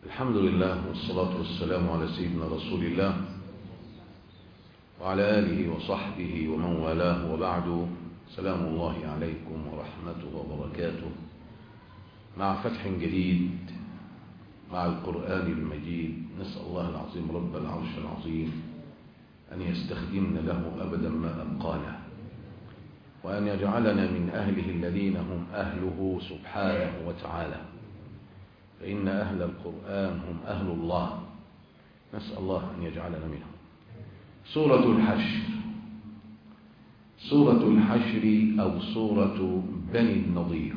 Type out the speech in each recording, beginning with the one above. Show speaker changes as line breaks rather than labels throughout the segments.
الحمد لله والصلاة والسلام على سيدنا رسول الله وعلى آله وصحبه ومن والاه وبعد سلام الله عليكم ورحمته وبركاته مع فتح جديد مع القرآن المجيد نسأل الله العظيم رب العرش العظيم أن يستخدمنا له أبدا ما أبقانا وأن يجعلنا من أهله الذين هم أهله سبحانه وتعالى فإن أهل القرآن هم أهل الله نسأل الله أن يجعلنا منهم سورة الحشر سورة الحشر أو سورة بني النضير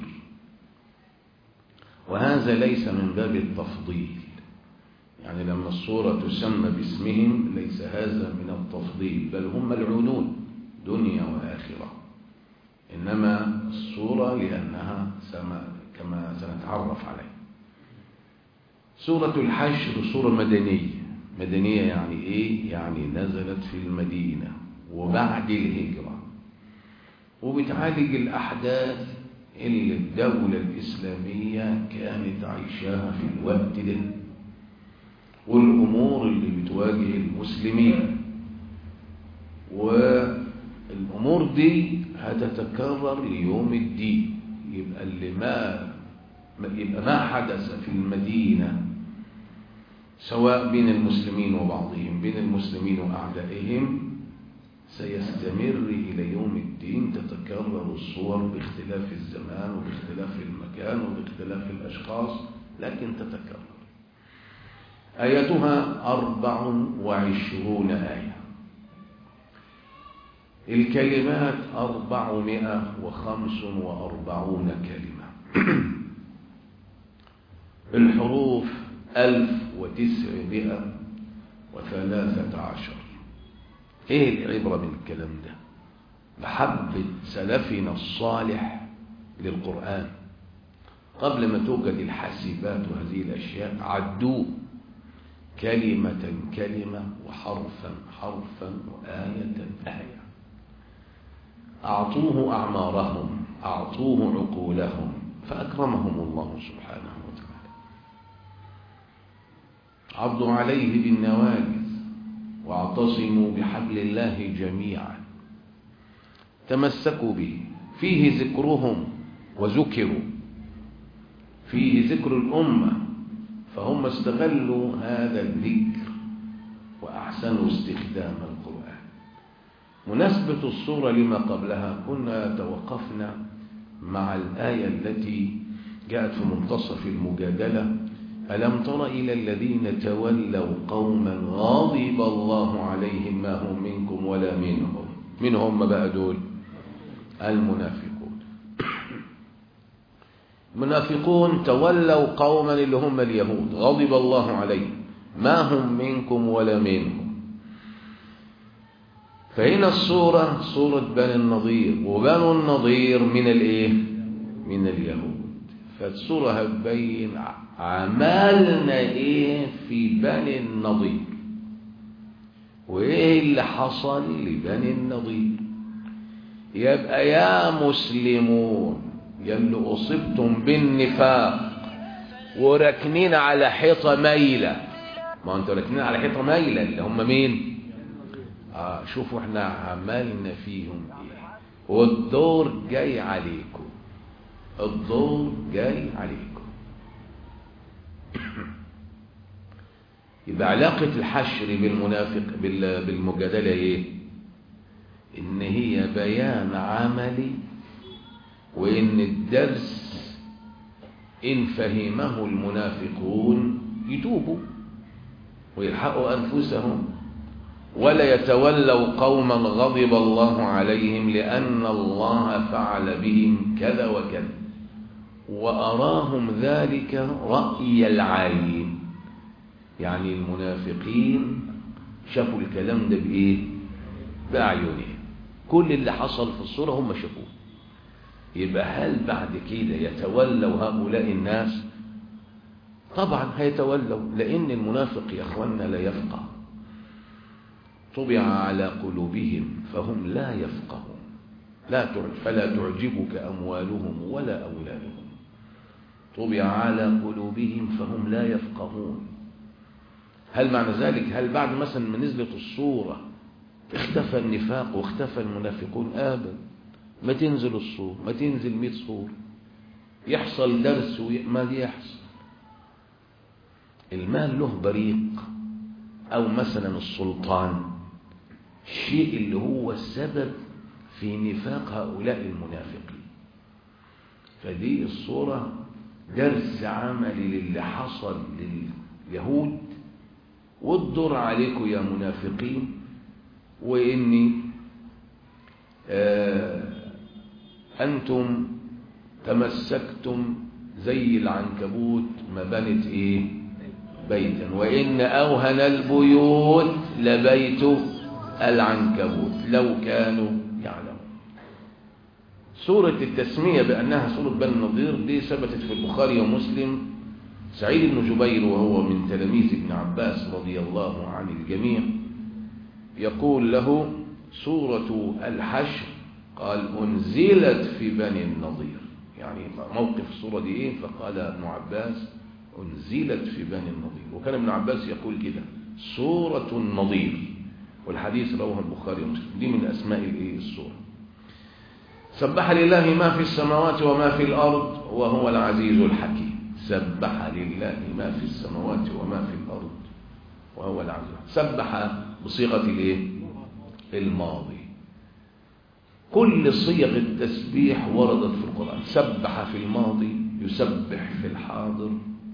وهذا ليس من باب التفضيل يعني لما الصورة تسمى باسمهم ليس هذا من التفضيل بل هم ملعونون دنيا وآخرة إنما الصورة لأنها كما سنتعرف عليه سورة الحشر سورة مدنية مدنية يعني إيه؟ يعني نزلت في المدينة وبعد الهجرة وبتعالج الأحداث اللي الدولة الإسلامية كانت عايشاها في الوقت ده والأمور اللي بتواجه المسلمين والأمور دي هتتكرر ليوم الدين يبقى اللي ما يبقى ما حدث في المدينة سواء بين المسلمين وبعضهم بين المسلمين وأعدائهم سيستمر إلى يوم الدين تتكرر الصور باختلاف الزمان وباختلاف المكان وباختلاف الأشخاص لكن تتكرر آياتها أربع وعشرون آية الكلمات أربعمائة وخمس وأربعون كلمة الحروف ألف وتسعمائة وثلاثة عشر ايه العبرة من الكلام ده محبة سلفنا الصالح للقرآن قبل ما توجد الحاسبات وهذه الأشياء عدوه كلمة كلمة وحرفا حرفا وآية آية أعطوه أعمارهم أعطوه عقولهم فأكرمهم الله سبحانه وتعالى عضوا عليه بالنواجذ واعتصموا بحبل الله جميعا تمسكوا به فيه ذكرهم وذكروا فيه ذكر الأمة فهم استغلوا هذا الذكر وأحسنوا استخدام القرآن مناسبة الصورة لما قبلها كنا توقفنا مع الآية التي جاءت في منتصف المجادلة ألم تر إلى الذين تولوا قوما غاضب الله عليهم ما هم منكم ولا منهم من هم بقى دول المنافقون المنافقون تولوا قوما اللي هم اليهود غضب الله عليهم ما هم منكم ولا منهم فهنا الصورة صورة بني النضير وبنو النضير من الايه من اليهود فالصورة هتبين عملنا ايه في بني النضير وايه اللي حصل لبني النضير يبقى يا مسلمون يلي اصبتم بالنفاق وراكنين على حيطه مايله ما انتوا راكنين على حيطه مايله اللي هم مين آه شوفوا احنا عملنا فيهم ايه والدور جاي عليكم الدور جاي عليكم يبقى علاقة الحشر بالمنافق بالمجادلة ايه ان هي بيان عملي وان الدرس ان فهمه المنافقون يتوبوا ويلحقوا انفسهم ولا يتولوا قوما غضب الله عليهم لأن الله فعل بهم كذا وكذا وأراهم ذلك رأي العين يعني المنافقين شافوا الكلام ده بإيه بأعينهم كل اللي حصل في الصورة هم شافوه يبقى هل بعد كده يتولوا هؤلاء الناس طبعا هيتولوا لأن المنافق يا أخوانا لا يفقه طبع على قلوبهم فهم لا يفقهون لا فلا تعجبك أموالهم ولا أولادهم طبع على قلوبهم فهم لا يفقهون هل معنى ذلك هل بعد مثلا ما نزلت الصورة اختفى النفاق واختفى المنافقون ابدا ما تنزل الصور ما تنزل 100 صور يحصل درس ما يحصل المال له بريق او مثلا السلطان الشيء اللي هو السبب في نفاق هؤلاء المنافقين فدي الصورة درس عملي للي حصل لليهود والدور عليكم يا منافقين وإني آه أنتم تمسكتم زي العنكبوت ما بنت إيه بيتا وإن أوهن البيوت لبيت العنكبوت لو كانوا يعلمون سورة التسمية بأنها سورة بن النضير دي ثبتت في البخاري ومسلم سعيد بن جبير وهو من تلاميذ ابن عباس رضي الله عن الجميع يقول له سورة الحشر قال أنزلت في بني النضير يعني موقف السورة دي إيه فقال ابن عباس أنزلت في بني النضير وكان ابن عباس يقول كده سورة النضير والحديث رواه البخاري ومسلم دي من أسماء الإيه السورة سبح لله ما في السماوات وما في الأرض وهو العزيز الحكيم سبح لله ما في السماوات وما في الأرض وهو العزيز سبح بصيغة الايه الماضي كل صيغ التسبيح وردت في القرآن سبح في الماضي يسبح في الحاضر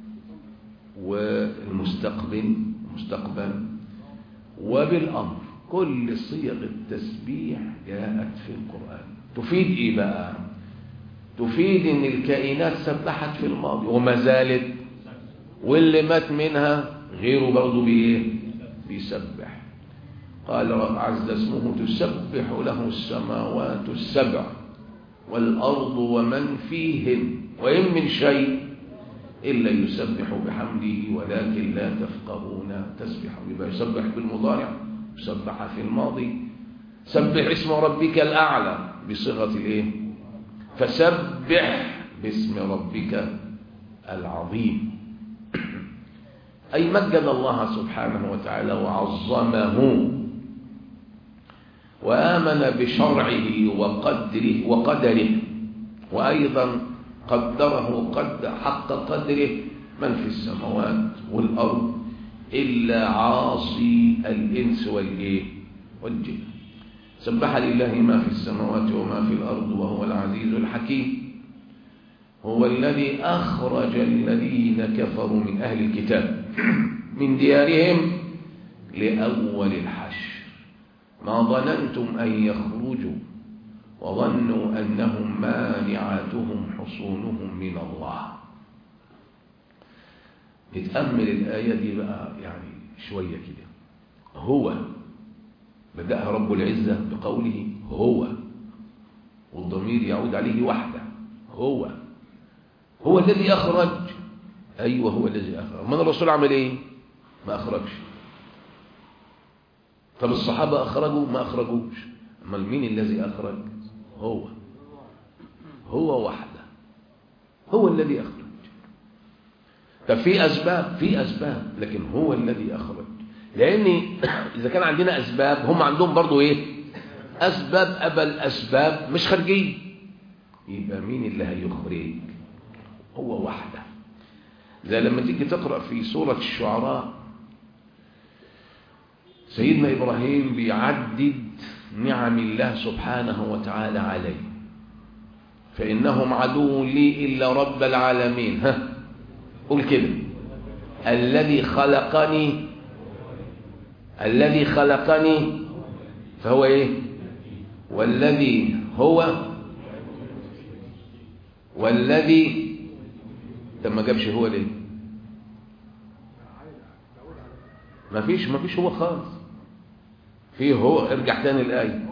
والمستقبل مستقبل وبالأمر كل صيغ التسبيح جاءت في القرآن تفيد ايه بقى تفيد ان الكائنات سبحت في الماضي وما زالت واللي مات منها غيره برضه بايه بيسبح قال عز اسمه تسبح له السماوات السبع والأرض ومن فيهن وإن من شيء إلا يسبح بحمده ولكن لا تفقهون تسبحه يبقى يسبح بالمضارع يسبح في الماضي سبح اسم ربك الأعلى بصيغة الايه فسبح باسم ربك العظيم أي مجد الله سبحانه وتعالى وعظمه وآمن بشرعه وقدره وقدره وأيضا قدره قد حق قدره من في السماوات والأرض إلا عاصي الإنس والإيه والجن سبح لله ما في السماوات وما في الأرض وهو العزيز الحكيم هو الذي أخرج الذين كفروا من أهل الكتاب من ديارهم لأول الحشر ما ظننتم أن يخرجوا وظنوا أنهم مانعاتهم حصونهم من الله نتأمل الآية دي بقى يعني شوية كده هو بدأها رب العزة بقوله هو والضمير يعود عليه وحده هو هو الذي أخرج أيوة هو الذي أخرج من الرسول عمل إيه ما أخرجش طب الصحابة أخرجوا ما أخرجوش أما مين الذي أخرج هو هو وحده هو الذي أخرج طب في أسباب في أسباب لكن هو الذي أخرج لأن إذا كان عندنا أسباب هم عندهم برضو إيه أسباب أبا الأسباب مش خارجية يبقى مين اللي هيخرج هو وحده زي لما تيجي تقرأ في سورة الشعراء سيدنا إبراهيم بيعدد نعم الله سبحانه وتعالى عليه فإنهم عدو لي إلا رب العالمين ها قول كده الذي خلقني الذي خلقني فهو ايه والذي هو والذي طب ما جابش هو ليه ما فيش ما فيش هو خالص في هو ارجع تاني الآية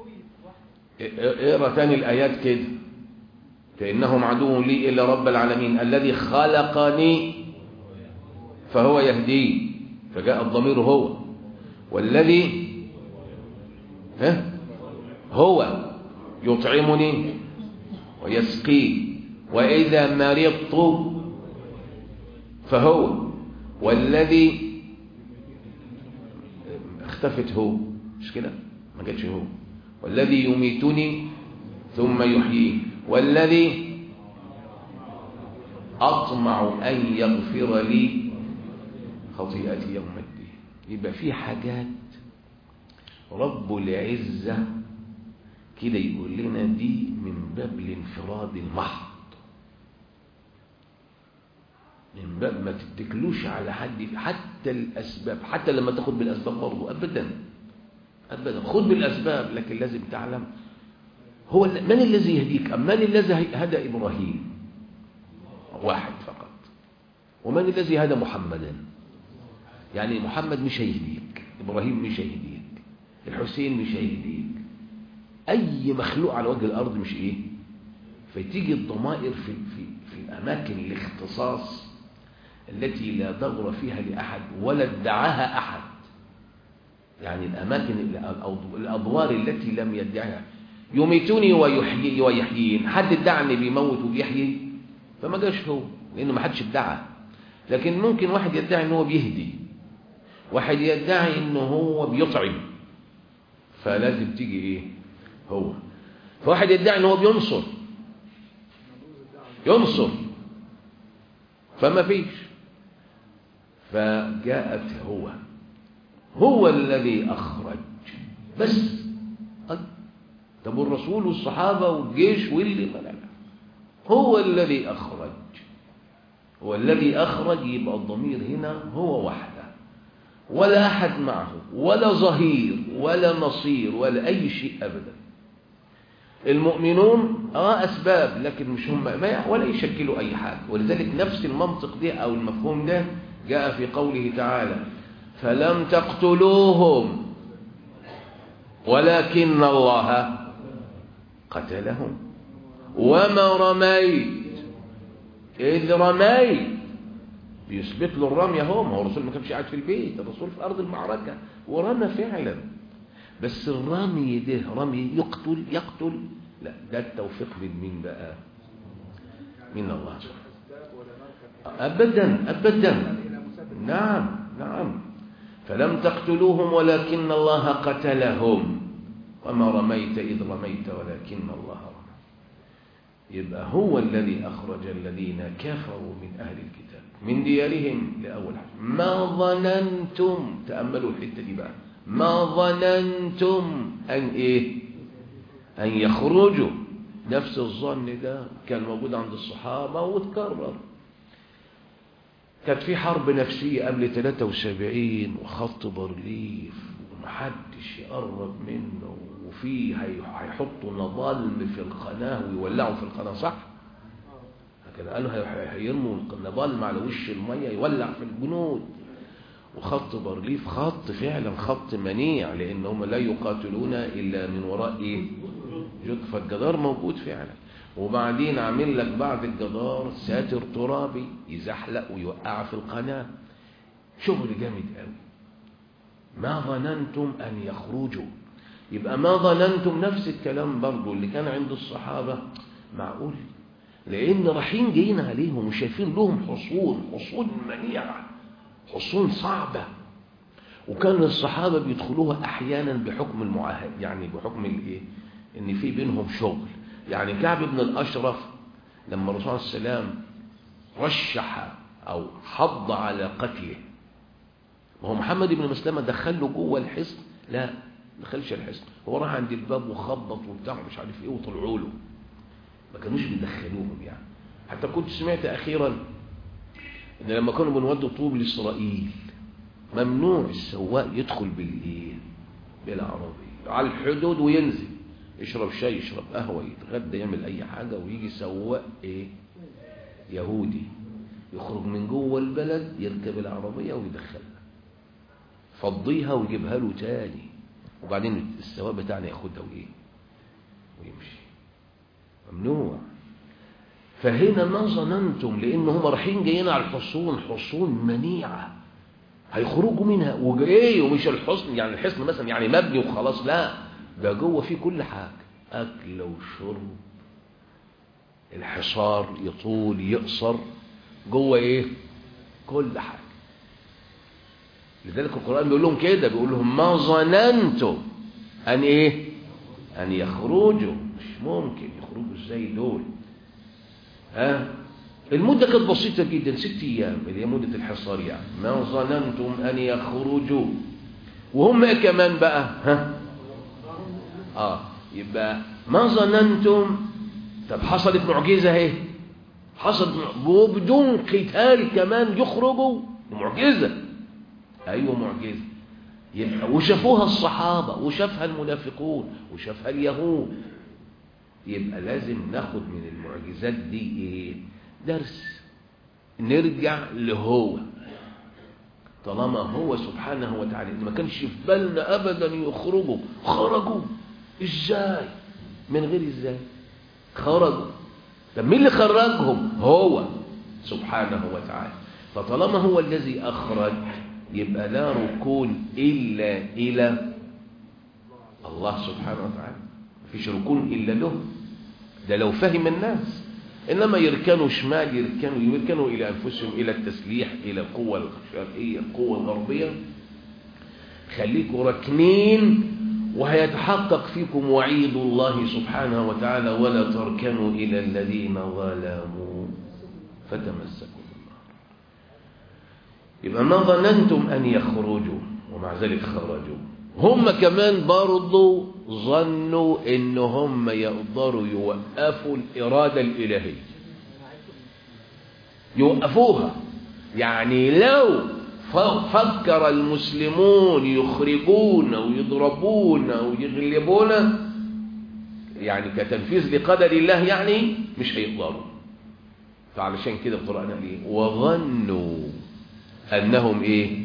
اقرا تاني الآيات كده فإنهم عدو لي إلا رب العالمين الذي خلقني فهو يهدي فجاء الضمير هو والذي ها هو يطعمني ويسقي وإذا مرضت فهو والذي اختفت هو مش كده ما جاتش هو والذي يميتني ثم يحيي والذي أطمع أن يغفر لي خطيئتي يوم الدين يبقى في حاجات رب العزة كده يقول لنا دي من باب الانفراد المحض من باب ما تتكلوش على حد حتى الأسباب حتى لما تاخد بالأسباب برضه أبدا أبدا خد بالأسباب لكن لازم تعلم هو من الذي يهديك أم من الذي هدى إبراهيم واحد فقط ومن الذي هدى محمدا يعني محمد مش هيهديك إبراهيم مش هيهديك الحسين مش هيهديك أي مخلوق على وجه الأرض مش إيه فتيجي الضمائر في, في, في الأماكن الاختصاص التي لا دور فيها لأحد ولا ادعاها أحد يعني الأماكن الأدوار التي لم يدعها يميتوني ويحيي ويحيين حد ادعى ان بيموت وبيحيي فما جاش هو لانه ما حدش ادعى لكن ممكن واحد يدعي ان هو بيهدي واحد يدعي ان هو بيطعم فلازم تيجي ايه هو فواحد يدعي ان هو بينصر ينصر فما فيش فجاءت هو هو الذي أخرج بس طب الرسول والصحابة والجيش واللي ما لا هو الذي أخرج هو الذي أخرج يبقى الضمير هنا هو وحده ولا أحد معه ولا ظهير ولا نصير ولا أي شيء أبدا المؤمنون اه أسباب لكن مش هم ما ولا يشكلوا أي حاجة ولذلك نفس المنطق ده أو المفهوم ده جاء في قوله تعالى فلم تقتلوهم ولكن الله قتلهم وما رميت إذ رميت بيثبت له الرمي اهو ما هو الرسول ما كانش قاعد في البيت الرسول في أرض المعركة ورمى فعلا بس الرمي ده رمي يقتل يقتل لا ده التوفيق من مين بقى من الله أبدا أبدا نعم نعم فلم تقتلوهم ولكن الله قتلهم وما رميت إذ رميت ولكن الله رمى يبقى هو الذي أخرج الذين كفروا من أهل الكتاب من ديارهم لأول حاجة ما ظننتم تأملوا الحتة دي بقى ما ظننتم أن إيه أن يخرجوا نفس الظن ده كان موجود عند الصحابة وتكرر كانت في حرب نفسية قبل 73 وخط بارليف ومحدش يقرب منه وفي هيحطوا نضال في القناة ويولعوا في القناة صح هكذا قالوا هيرموا النضال على وش المية يولع في الجنود وخط بارليف خط فعلا خط منيع لان هم لا يقاتلون الا من وراء ايه جد فالجدار موجود فعلا وبعدين عامل لك بعد الجدار ساتر ترابي يزحلق ويوقع في القناة شغل جامد قوي ما ظننتم أن يخرجوا يبقى ما ظننتم نفس الكلام برضو اللي كان عند الصحابة معقول لأن رايحين جايين عليهم وشايفين لهم حصون حصون منيعة حصون صعبة وكان الصحابة بيدخلوها أحيانا بحكم المعاهد يعني بحكم الإيه إن في بينهم شغل يعني كعب بن الأشرف لما الرسول صلى الله عليه وسلم رشح أو حض على قتله وهو محمد بن مسلمة دخله جوه الحصن لا ما دخلش الحصن هو راح عند الباب وخبط وبتاع مش عارف ايه وطلعوا له ما كانوش بيدخلوهم يعني حتى كنت سمعت اخيرا ان لما كانوا بنودوا طوب لاسرائيل ممنوع السواق يدخل بالايه بالعربيه على الحدود وينزل يشرب شاي يشرب قهوه يتغدى يعمل اي حاجه ويجي سواق ايه يهودي يخرج من جوه البلد يركب العربيه ويدخلها فضيها ويجيبها له تاني وبعدين السواق بتاعنا ياخدها وايه ويمشي ممنوع فهنا ما ظننتم لان هم رايحين جايين على الحصون حصون منيعه هيخرجوا منها وايه ومش الحصن يعني الحصن مثلا يعني مبني وخلاص لا ده جوه فيه كل حاجه اكل وشرب الحصار يطول يقصر جوه ايه كل حاجة لذلك القرآن بيقول لهم كده بيقول لهم ما ظننتم أن إيه أن يخرجوا مش ممكن يخرجوا إزاي دول ها المدة كانت بسيطة جدا ست أيام اللي هي مدة الحصار يعني ما ظننتم أن يخرجوا وهم كمان بقى ها آه يبقى ما ظننتم طب حصلت معجزة اهي حصلت وبدون قتال كمان يخرجوا معجزة أيوة معجزة يبقى وشافوها الصحابة وشافها المنافقون وشافها اليهود يبقى لازم ناخد من المعجزات دي ايه درس نرجع لهو طالما هو سبحانه وتعالى ما كانش في بالنا ابدا يخرجوا خرجوا ازاي من غير ازاي خرجوا طب مين اللي خرجهم هو سبحانه وتعالى فطالما هو الذي اخرج يبقى لا ركون الا الى الله سبحانه وتعالى مفيش ركون الا له ده لو فهم الناس إنما يركنوا شمال يركنوا يركنوا إلى أنفسهم إلى التسليح إلى القوة الشرقية القوة الغربية خليكم راكنين وهيتحقق فيكم وعيد الله سبحانه وتعالى ولا تركنوا إلى الذين ظلموا فتمسكوا بالنار يبقى ما ظننتم أن يخرجوا ومع ذلك خرجوا هم كمان برضو ظنوا ان هم يقدروا يوقفوا الإرادة الإلهية يوقفوها يعني لو فكر المسلمون يخرجون ويضربون ويغلبون يعني كتنفيذ لقدر الله يعني مش هيقدروا فعلشان كده القرآن قال ايه وظنوا أنهم ايه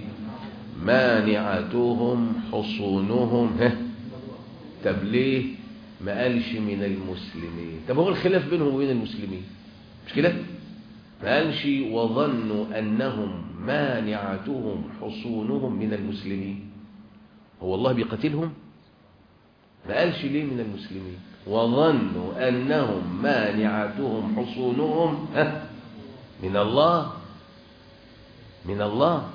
مانعتهم حصونهم ها طب ليه ما قالش من المسلمين طب هو الخلاف بينهم وبين المسلمين مش كده ما قالش وظنوا أنهم مانعتهم حصونهم من المسلمين هو الله بيقتلهم ما قالش ليه من المسلمين وظنوا أنهم مانعتهم حصونهم ها من الله من الله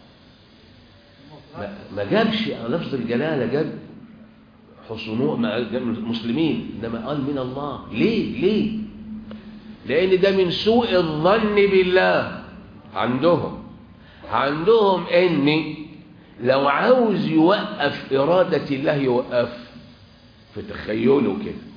ما جابش لفظ الجلالة جاب حصنوه ما جاب المسلمين إنما قال من الله ليه ليه لأن ده من سوء الظن بالله عندهم عندهم إن لو عاوز يوقف إرادة الله يوقف في تخيله كده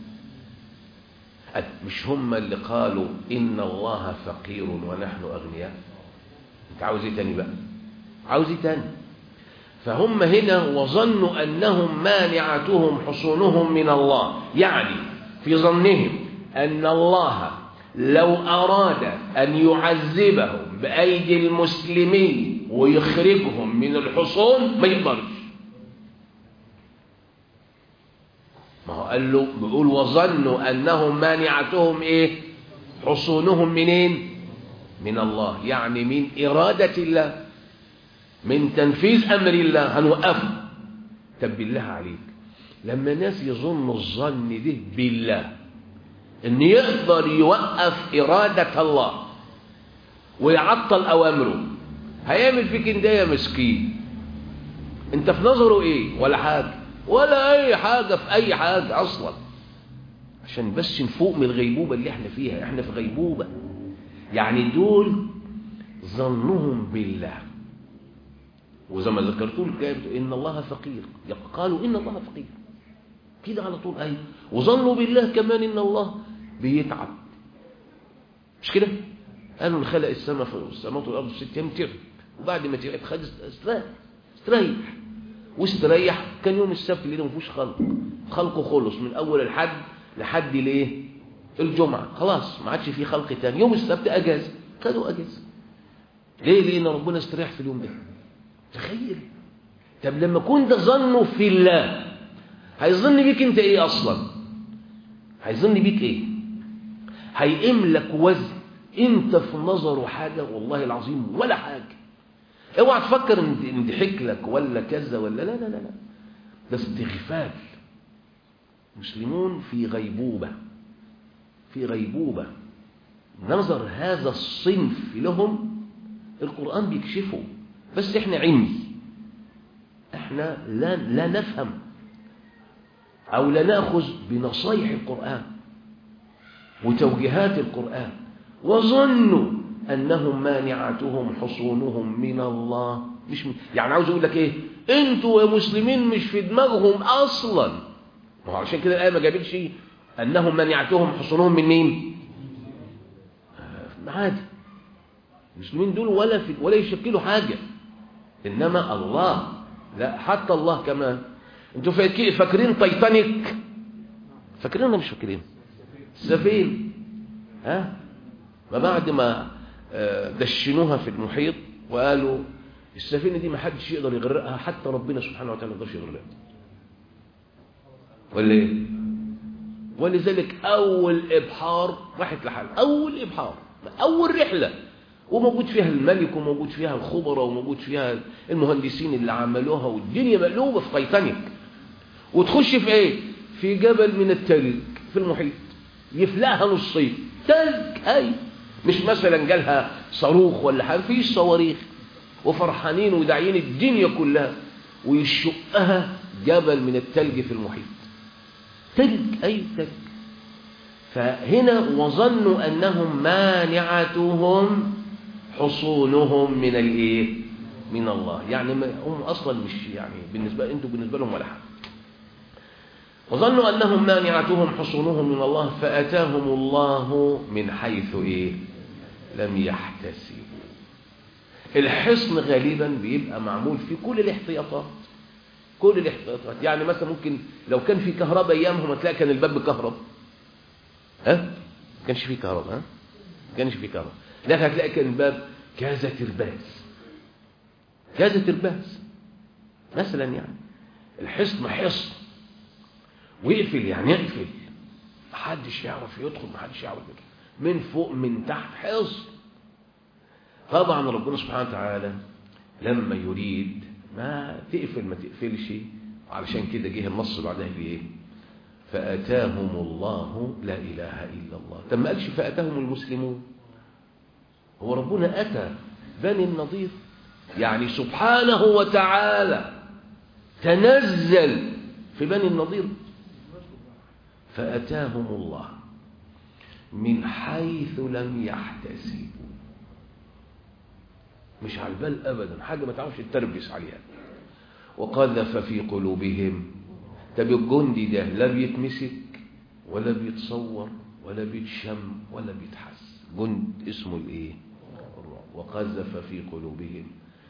مش هم اللي قالوا إن الله فقير ونحن أغنياء انت عاوز ايه تاني بقى عاوز ايه تاني فهم هنا وظنوا أنهم مانعتهم حصونهم من الله يعني في ظنهم أن الله لو أراد أن يعذبهم بأيدي المسلمين ويخرجهم من الحصون ما يقدرش ما هو قال له بيقول وظنوا أنهم مانعتهم إيه حصونهم منين من الله يعني من إرادة الله من تنفيذ أمر الله هنوقفه طب بالله عليك لما ناس يظن الظن ده بالله ان يقدر يوقف إرادة الله ويعطل أوامره هيعمل فيك انت يا مسكين انت في نظره ايه ولا حاجة ولا اي حاجة في اي حاجة اصلا عشان بس نفوق من الغيبوبة اللي احنا فيها احنا في غيبوبة يعني دول ظنهم بالله وزي ما ذكرت لك ان الله فقير قالوا ان الله فقير كده على طول ايوه وظنوا بالله كمان ان الله بيتعب مش كده قالوا اللي خلق السماء والسماوات والارض في ست ايام تعب وبعد ما تعب خد استريح استريح واستريح كان يوم السبت اللي ما فيهوش خلق خلقه خلص من اول الحد لحد ليه الجمعه خلاص ما عادش في خلق تاني يوم السبت اجازه خدوا اجازه ليه لان ربنا استريح في اليوم ده تخيل طب لما كنت ظنه في الله هيظن بيك انت ايه اصلا هيظن بيك ايه هيقيم لك وزن انت في نظره حاجة والله العظيم ولا حاجة اوعى تفكر ان ضحك لك ولا كذا ولا لا لا لا لا ده استغفال مسلمون في غيبوبة في غيبوبة نظر هذا الصنف لهم
القرآن بيكشفه بس احنا عمي احنا لا, لا نفهم او لا نأخذ بنصايح القرآن وتوجيهات القرآن وظنوا أنهم مانعتهم حصونهم من الله مش م... يعني عاوز أقول لك إيه أنتوا يا مسلمين مش في دماغهم أصلا ما هو عشان كده الآية ما جابتش أنهم مانعتهم حصونهم من مين عادي المسلمين دول ولا في ولا يشكلوا حاجة إنما الله لا حتى الله كمان انتوا فاكرين تايتانيك فاكرين ولا مش فاكرين السفينة ها ما بعد ما دشنوها في المحيط وقالوا السفينة دي ما حدش يقدر يغرقها حتى ربنا سبحانه وتعالى ما يقدرش يغرقها ولا ايه ولذلك اول ابحار راحت لحال اول ابحار اول رحله وموجود فيها الملك وموجود فيها الخبراء وموجود فيها المهندسين اللي عملوها والدنيا مقلوبه في تايتانيك وتخش في ايه في جبل من التلج في المحيط يفلقها نصين تلج اي مش مثلا جالها صاروخ ولا حاجه فيش صواريخ وفرحانين وداعيين الدنيا كلها ويشقها جبل من التلج في المحيط تلج اي تلج فهنا وظنوا انهم مانعتهم حصونهم من الايه من الله يعني هم اصلا مش يعني بالنسبه انتوا بالنسبه لهم ولا حاجه وظنوا انهم مانعتهم حصونهم من الله فاتاهم الله من حيث ايه لم يحتسبوا الحصن غالبا بيبقى معمول في كل الاحتياطات كل الاحتياطات يعني مثلا ممكن لو كان في كهرباء ايامهم هتلاقي كان الباب بكهرب ها ما كانش في كهرباء ها ما كانش في كهرباء لكن هتلاقي كان الباب كذا ترباس كذا ترباس مثلا يعني الحصن حصن ويقفل يعني يقفل محدش يعرف يدخل محدش يعرف يدخل من فوق من تحت حصن طبعا ربنا سبحانه وتعالى لما يريد ما تقفل ما تقفلش علشان كده جه النص بعدها بايه فاتاهم الله لا اله الا الله طب ما قالش فاتاهم المسلمون هو ربنا اتى بني النضير يعني سبحانه وتعالى تنزل في بني النضير فاتاهم الله من حيث لم يحتسبوا مش على البال ابدا حاجه ما تعرفش تتربس عليها وقذف في قلوبهم طب الجندي ده لا بيتمسك ولا بيتصور ولا بيتشم ولا بيتحس جند اسمه الايه الرعب وقذف في قلوبهم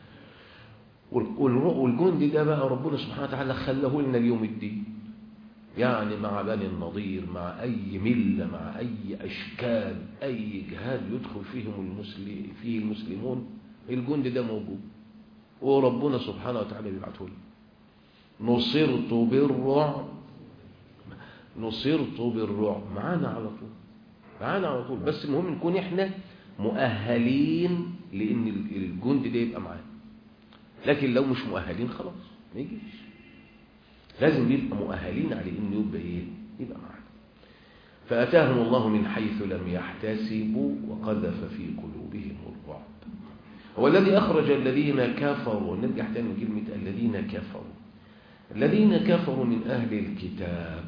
والجندي ده بقى ربنا سبحانه وتعالى خلاه لنا اليوم الدين يعني مع بني النضير مع أي ملة مع أي أشكال أي جهاد يدخل فيهم المسلم فيه المسلمون الجند ده موجود وربنا سبحانه وتعالى بيبعته لنا نصرت بالرعب نصرت بالرعب معانا على طول معانا على طول بس المهم نكون احنا مؤهلين لان الجند ده يبقى معانا لكن لو مش مؤهلين خلاص ما يجيش لازم يبقى مؤهلين على انه يبقى ايه يبقى معانا فاتاهم الله من حيث لم يحتسبوا وقذف في قلوبهم الرعب هو الذي اخرج الذين كفروا نرجع تاني لكلمه الذين كفروا الذين كفروا من اهل الكتاب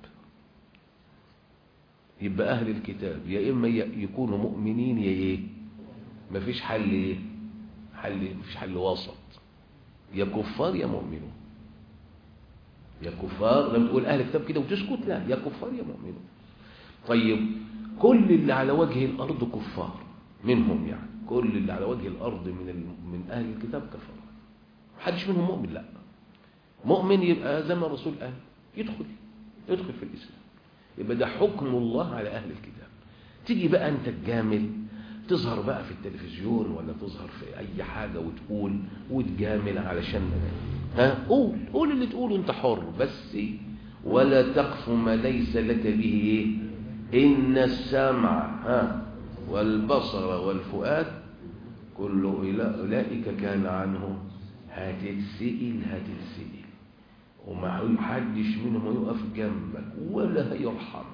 يبقى اهل الكتاب يا اما يكونوا مؤمنين يا ايه مفيش حل ايه حل مفيش حل وسط يا كفار يا مؤمنون يا كفار لما تقول اهل الكتاب كده وتسكت لا يا كفار يا مؤمنون طيب كل اللي على وجه الارض كفار منهم يعني كل اللي على وجه الارض من ال... من اهل الكتاب كفر محدش منهم مؤمن لا مؤمن يبقى زي ما الرسول قال يدخل يدخل في الاسلام يبقى ده حكم الله على اهل الكتاب تيجي بقى انت تجامل تظهر بقى في التلفزيون ولا تظهر في اي حاجه وتقول وتجامل علشان ها قول قول اللي تقوله انت حر بس ولا تقف ما ليس لك به ان السمع ها والبصر والفؤاد كل اولئك كان عنه هتتسئل هتتسئل وما حدش منهم يقف جنبك ولا هيرحمك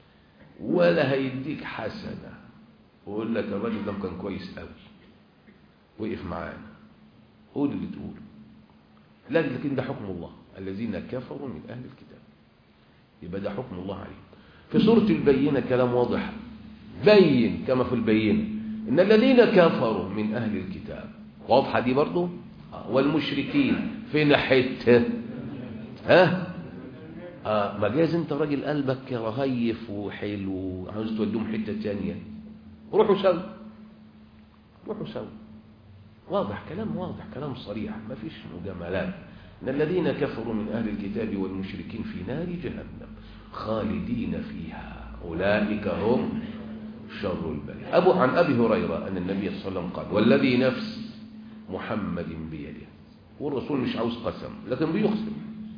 ولا هيديك حسنه ويقول لك الراجل ده كان كويس قوي وقف معانا قول اللي تقوله لا لكن ده حكم الله الذين كفروا من أهل الكتاب يبقى ده حكم الله عليهم في سورة البينة كلام واضح بين كما في البينة إن الذين كفروا من أهل الكتاب واضحة دي برضو والمشركين فين حتة ها آه ما جايز انت راجل قلبك رهيف وحلو وعاوز توديهم حتة تانية روحوا سوا روحوا سوا واضح كلام واضح كلام صريح ما فيش مجاملات ان الذين كفروا من اهل الكتاب والمشركين في نار جهنم خالدين فيها اولئك هم شر البرية أبو عن أبي هريرة أن النبي صلى الله عليه وسلم قال والذي نفس محمد بيده والرسول مش عاوز قسم لكن بيقسم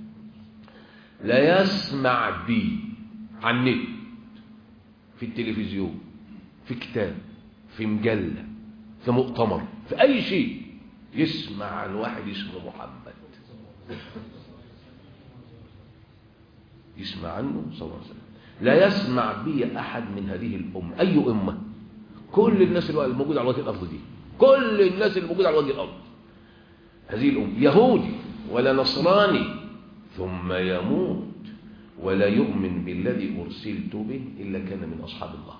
لا يسمع بي عن النت في التلفزيون في كتاب في مجلة في مؤتمر في أي شيء يسمع عن واحد اسمه محمد يسمع عنه صلى الله عليه وسلم لا يسمع بي أحد من هذه الأمة أي أمة كل الناس الموجودة على وجه الأرض دي كل الناس الموجودة على وجه الأرض هذه الأمة يهودي ولا نصراني ثم يموت ولا يؤمن بالذي أرسلت به إلا كان من أصحاب الله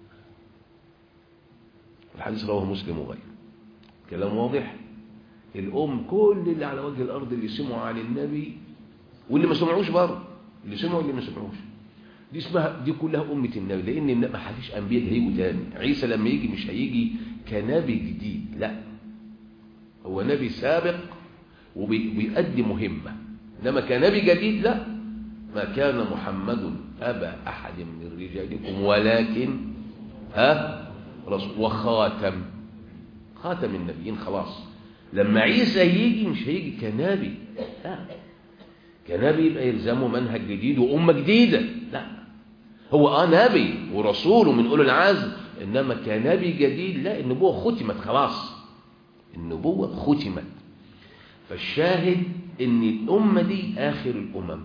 الحديث رواه مسلم وغيره كلام واضح الأم كل اللي على وجه الأرض اللي سمعوا عن النبي واللي ما سمعوش برضه اللي سمعوا واللي ما سمعوش دي اسمها دي كلها أمة النبي لأن ما فيش أنبياء هيجوا تاني عيسى لما يجي مش هيجي كنبي جديد لا هو نبي سابق وبيؤدي مهمة إنما كنبي جديد لا ما كان محمد أبا أحد من رجالكم ولكن ها رسول وخاتم خاتم النبيين خلاص لما عيسى يجي مش هيجي كنبي لا كنبي يبقى يلزمه منهج جديد وأمة جديدة لا هو اه نبي ورسول من أولو العزم إنما كنبي جديد لا النبوة ختمت خلاص النبوة ختمت فالشاهد ان الأمة دي آخر الأمم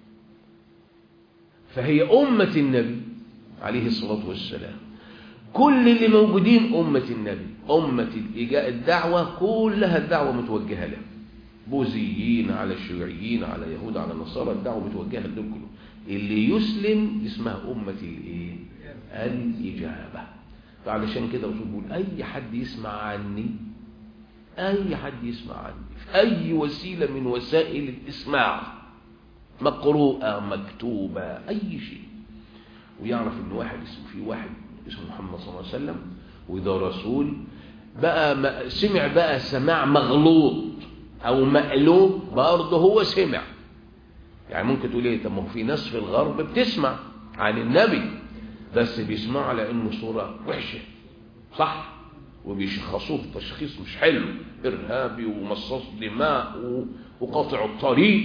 فهي أمة النبي عليه الصلاة والسلام كل اللي موجودين أمة النبي أمة الدعوة كلها الدعوة متوجهة له بوذيين على الشيوعيين على يهود على النصارى الدعوة متوجهة لدول كلهم اللي يسلم اسمها أمة الايه الإجابة فعلشان كده الرسول بيقول أي حد يسمع عني أي حد يسمع عني في أي وسيلة من وسائل الإسماع مقروءة مكتوبة أي شيء ويعرف إن واحد اسمه في واحد اسمه محمد صلى الله عليه وسلم وده رسول بقى سمع بقى سماع مغلوط أو مقلوب برضه هو سمع يعني ممكن تقول ايه طب ما هو في ناس في الغرب بتسمع عن النبي بس بيسمعوا على انه صوره وحشه صح وبيشخصوه تشخيص مش حلو ارهابي ومصاص دماء وقاطع الطريق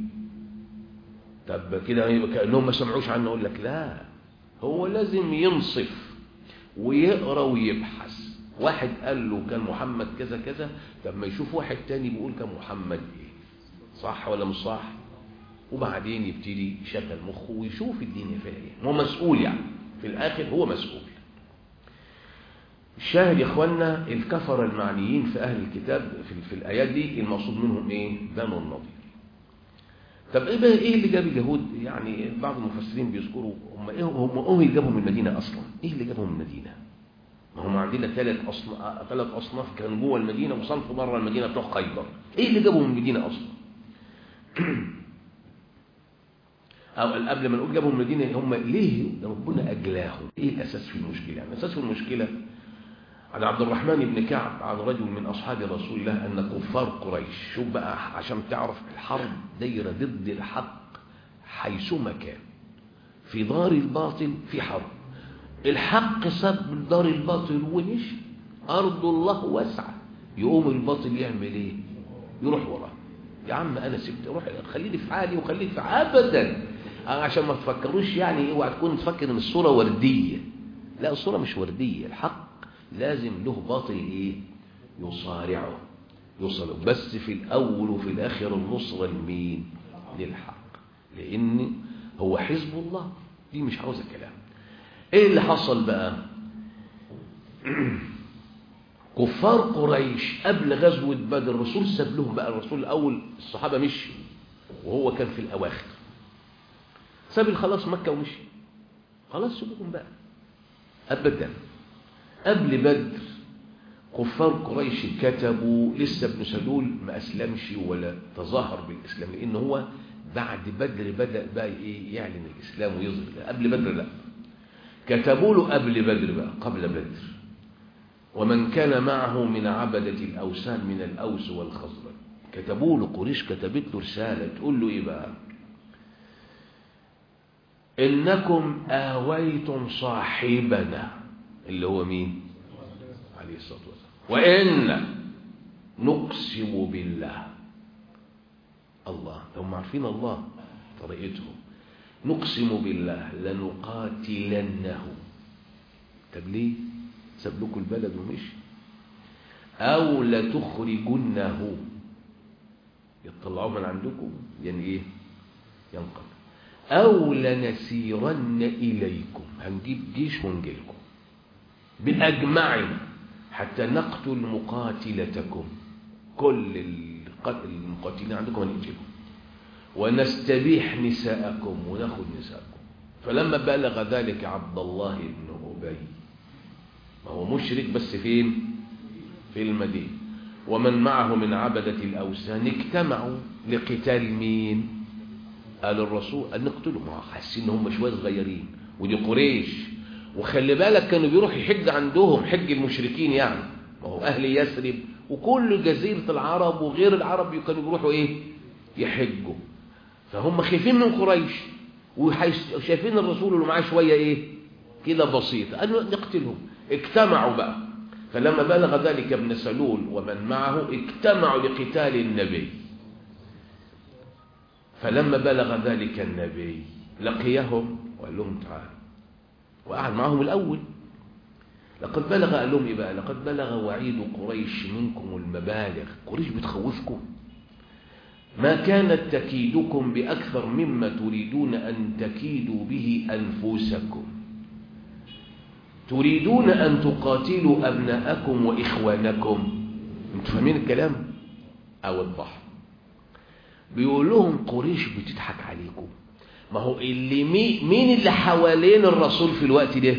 طب كده يبقى كانهم ما سمعوش عنه اقول لك لا هو لازم ينصف ويقرا ويبحث واحد قال له كان محمد كذا كذا طب ما يشوف واحد تاني بيقول كان محمد ايه صح ولا مش صح وبعدين يبتدي يشغل مخه ويشوف الدنيا فيها ايه هو مسؤول يعني في الاخر هو مسؤول الشاهد يا اخوانا الكفر المعنيين في اهل الكتاب في, في الايات دي المقصود منهم ايه بنو النضير طب ايه بقى ايه اللي جاب اليهود يعني بعض المفسرين بيذكروا هم ايه هم هم اللي جابهم من المدينه اصلا ايه اللي جابهم من المدينه ما هم عندنا ثلاث اصناف ثلاث اصناف كانوا جوه المدينه وصنف بره المدينه بتوع خيبر ايه اللي جابهم من المدينه اصلا او قبل ما نقول جابهم من المدينه هم ليه ربنا اجلاهم ايه الاساس في المشكله يعني الاساس في المشكله عن عبد الرحمن بن كعب عن رجل من أصحاب رسول الله أن كفار قريش شوف بقى عشان تعرف الحرب دايرة ضد الحق حيثما كان في دار الباطل في حرب الحق سب دار الباطل ومشي أرض الله واسعة يقوم الباطل يعمل إيه يروح وراه يا عم أنا سبت روح خليني في حالي وخليني في أبدا عشان ما تفكروش يعني اوعى تكون تفكر ان الصورة وردية لا الصورة مش وردية الحق لازم له باطل ايه يصارعه يوصله بس في الاول وفي الاخر النصرة لمين للحق لان هو حزب الله دي مش عاوزة كلام ايه اللي حصل بقى كفار قريش قبل غزوة بدر الرسول ساب لهم بقى الرسول الأول الصحابة مشي وهو كان في الأواخر ساب خلاص مكة ومشي خلاص سيبوهم بقى أبدا قبل بدر كفار قريش كتبوا لسه ابن سلول ما أسلمش ولا تظاهر بالإسلام لأن هو بعد بدر بدأ بقى إيه يعلن الإسلام ويظهر قبل بدر لا كتبوا له قبل بدر بقى قبل بدر ومن كان معه من عبدة الأوثان من الأوس والخزرج كتبوا له قريش كتبت له رسالة تقول له إيه بقى إنكم آويتم صاحبنا اللي هو مين عليه الصلاة والسلام وإن نقسم بالله الله هم عارفين الله طريقتهم نقسم بالله لنقاتلنه طب ليه ساب لكم البلد ومشي او لتخرجنه يطلعوه من عندكم يعني ايه ينقل او لنسيرن اليكم هنجيب جيش ونجيلكم باجمعنا حتى نقتل مقاتلتكم كل المقاتلين عندكم هنقتلهم ونستبيح نساءكم وناخذ نساءكم فلما بلغ ذلك عبد الله بن أبي ما هو مشرك بس فين في المدينة ومن معه من عبدة الأوثان اجتمعوا لقتال مين قال الرسول أن نقتلهم حاسين ان هم شوية صغيرين ودي قريش وخلي بالك كانوا بيروحوا يحج عندهم حج المشركين يعني ما هو أهل يثرب وكل جزيرة العرب وغير العرب كانوا بيروحوا ايه يحجوا فهم خايفين من قريش وشايفين الرسول اللي معاه شويه ايه كده بسيط قالوا نقتلهم اجتمعوا بقى فلما بلغ ذلك ابن سلول ومن معه اجتمعوا لقتال النبي فلما بلغ ذلك النبي لقيهم وقال لهم تعالوا وقعد معهم الاول لقد بلغ قال لهم ايه بقى لقد بلغ وعيد قريش منكم المبالغ قريش بتخوفكم ما كانت تكيدكم بأكثر مما تريدون أن تكيدوا به أنفسكم تريدون أن تقاتلوا أبناءكم وإخوانكم انتوا فاهمين الكلام أو الضحك بيقول لهم قريش بتضحك عليكم ما هو اللي مي مين اللي حوالين الرسول في الوقت ده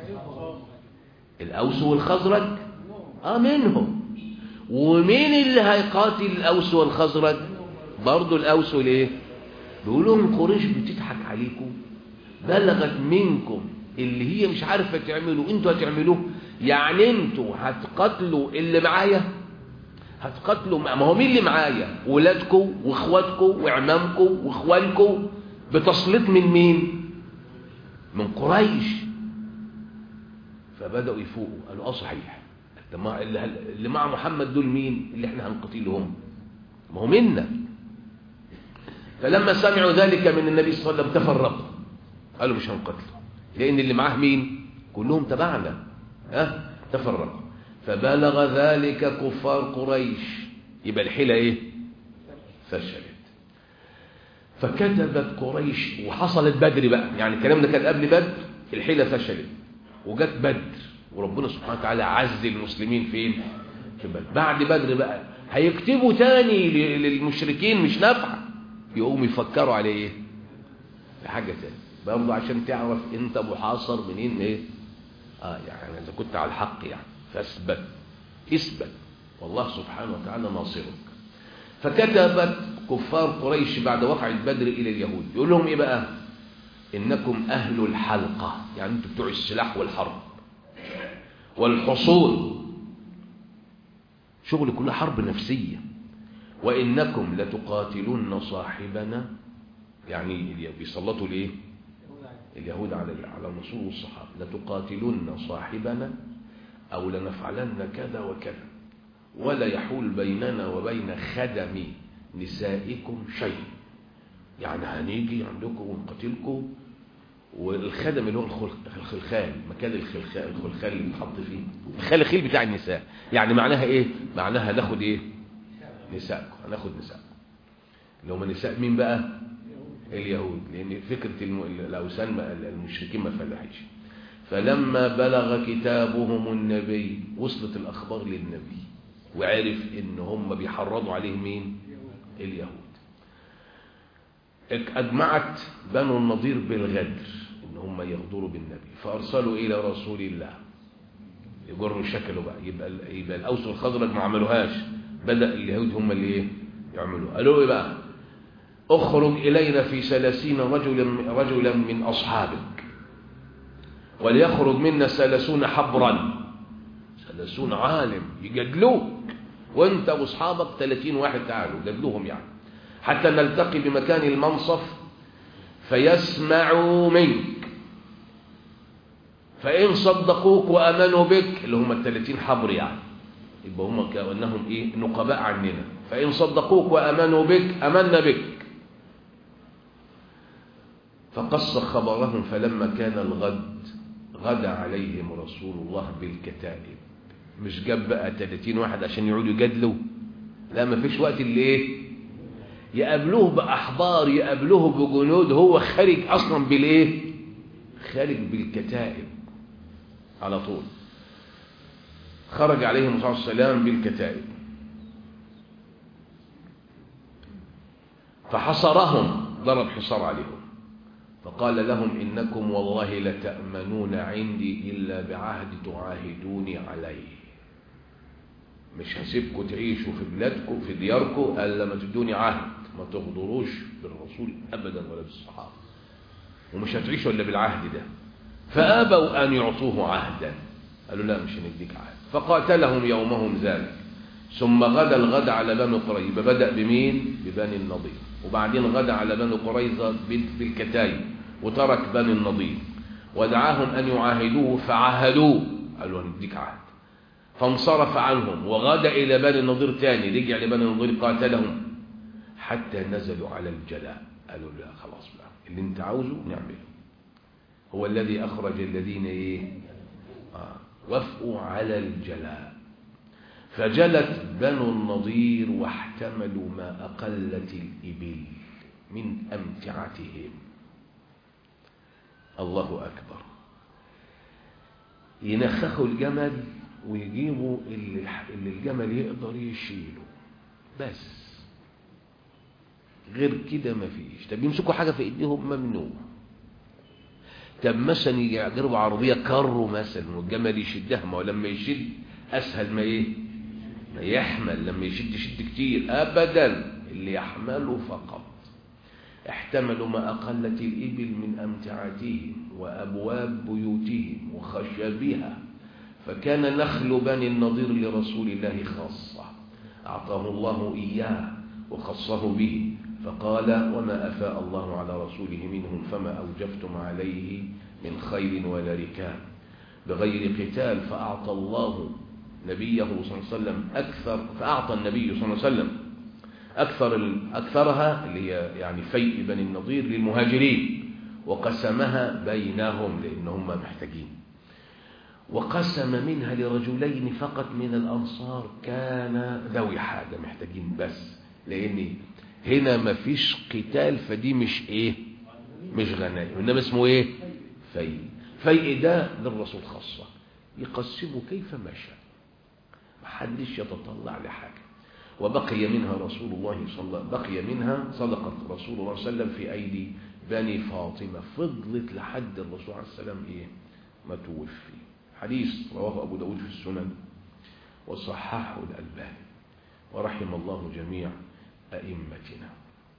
الأوس والخزرج آه منهم ومين اللي هيقاتل الأوس والخزرج برضو الأوس ليه بيقول لهم قريش بتضحك عليكم بلغت منكم اللي هي مش عارفة تعملوا انتوا هتعملوه يعني انتوا هتقتلوا اللي معايا هتقتلوا ما هو مين اللي معايا ولادكم واخواتكم وعمامكم واخوانكم بتسليط من مين من قريش فبدأوا يفوقوا قالوا اه صحيح اللي مع محمد دول مين اللي احنا هنقتلهم ما هو منا فلما سمعوا ذلك من النبي صلى الله عليه وسلم تفرقوا قالوا مش هنقتله لان اللي معاه مين كلهم تبعنا ها تفرقوا فبلغ ذلك كفار قريش يبقى الحيله ايه فشلت فكتبت قريش وحصلت بدر بقى يعني الكلام ده كان قبل بدر الحيله فشلت وجت بدر وربنا سبحانه وتعالى عز المسلمين فين في بدر بعد بدر بقى هيكتبوا تاني للمشركين مش نافعه يقوموا يفكروا على ايه بحاجه تاني برضه عشان تعرف انت محاصر منين ايه اه يعني اذا كنت على الحق يعني فاثبت اثبت والله سبحانه وتعالى ناصرك فكتبت كفار قريش بعد وقعة بدر إلى اليهود يقول لهم إيه بقى إنكم أهل الحلقة يعني أنتم بتوع السلاح والحرب والحصول شغل كلها حرب نفسية وإنكم لتقاتلون صاحبنا يعني بيسلطوا الإيه اليهود على على الرسول والصحابة لتقاتلون صاحبنا أو لنفعلن كذا وكذا ولا يحول بيننا وبين خدم نسائكم شيء يعني هنيجي عندكم ونقاتلكم والخدم اللي هو الخلخال مكان الخلخال الخلخال اللي بيتحط فيه الخلخيل بتاع النساء يعني معناها ايه معناها ناخد ايه نسائكم هناخد نسائكم اللي هم نساء مين بقى اليهود لان فكره الاوثان المشركين ما فلحتش فلما بلغ كتابهم النبي وصلت الأخبار للنبي وعرف إن هم بيحرضوا عليه مين اليهود أجمعت بنو النضير بالغدر إن هم يغدروا بالنبي فأرسلوا إلى رسول الله يجروا شكله بقى يبقى, يبقى الأوس والخزرج ما عملوهاش بدأ اليهود هم اللي إيه يعملوا قالوا إيه بقى اخرج إلينا في ثلاثين رجلا, رجلا من أصحابك وليخرج منا ثلاثون حبرا ثلاثون عالم يجادلوك وانت واصحابك ثلاثين واحد تعالوا جادلوهم يعني حتى نلتقي بمكان المنصف فيسمعوا منك فإن صدقوك وأمنوا بك اللي هم الثلاثين حبر يعني يبقى هم كأنهم إيه نقباء عننا فإن صدقوك وأمنوا بك أمنا بك فقص خبرهم فلما كان الغد غدا عليهم رسول الله بالكتائب مش جاب بقى 30 واحد عشان يقعدوا يجادلوا لا ما فيش وقت اللي ايه يقابلوه باحبار يقابلوه بجنود هو خارج اصلا بالايه خارج بالكتائب على طول خرج عليهم الصلاه والسلام بالكتائب فحصرهم ضرب حصار عليهم فقال لهم إنكم والله لتأمنون عندي إلا بعهد تعاهدوني عليه مش هسيبكم تعيشوا في بلادكم في دياركم إلا ما تدوني عهد ما تغدروش بالرسول أبدا ولا بالصحابة ومش هتعيشوا إلا بالعهد ده فأبوا أن يعطوه عهدا قالوا لا مش هنديك عهد فقاتلهم يومهم ذلك ثم غدا الغد على بني قريظة بدأ بمين ببني النضير وبعدين غدا على بني قريظة بالكتايب وترك بني النضير ودعاهم أن يعاهدوه فعاهدوه قالوا هنديك عهد فانصرف عنهم وغدا إلى بني النضير تاني رجع لبني النضير قاتلهم حتى نزلوا على الجلاء قالوا لا خلاص بقى اللي انت عاوزه نعمله هو الذي أخرج الذين إيه آه وافقوا على الجلاء فجلت بنو النضير واحتملوا ما أقلت الإبل من أمتعتهم الله أكبر ينخخوا الجمل ويجيبوا اللي, اللي الجمل يقدر يشيله بس غير كده مفيش طب يمسكوا حاجة في ايديهم ممنوع طب مثلا يجربوا عربية كارو مثلا والجمل يشدها ما هو لما يشد أسهل ما إيه ما يحمل لما يشد يشد كتير أبدا اللي يحمله فقط احتملوا ما أقلت الإبل من أمتعتهم وأبواب بيوتهم وخشبها فكان نخل بني النضير لرسول الله خاصة أعطاه الله إياه وخصه به فقال وما أفاء الله على رسوله منهم فما أوجفتم عليه من خيل ولا ركاب بغير قتال فأعطى الله نبيه صلى الله عليه وسلم أكثر فأعطى النبي صلى الله عليه وسلم أكثر أكثرها اللي هي يعني فيء بني النضير للمهاجرين وقسمها بينهم لأنهم محتاجين وقسم منها لرجلين فقط من الأنصار كان ذوي حاجة محتاجين بس لأن هنا ما فيش قتال فدي مش إيه مش غنائم إنما اسمه إيه فيء فيء ده للرسول خاصة يقسمه كيف ما شاء محدش يتطلع لحاجة وبقي منها رسول الله صلى الله بقي منها صدقة رسول الله صلى الله عليه وسلم في أيدي بني فاطمة فضلت لحد الرسول عليه السلام إيه ما توفي حديث رواه أبو داود في السنن وصححه الألباني ورحم الله جميع أئمتنا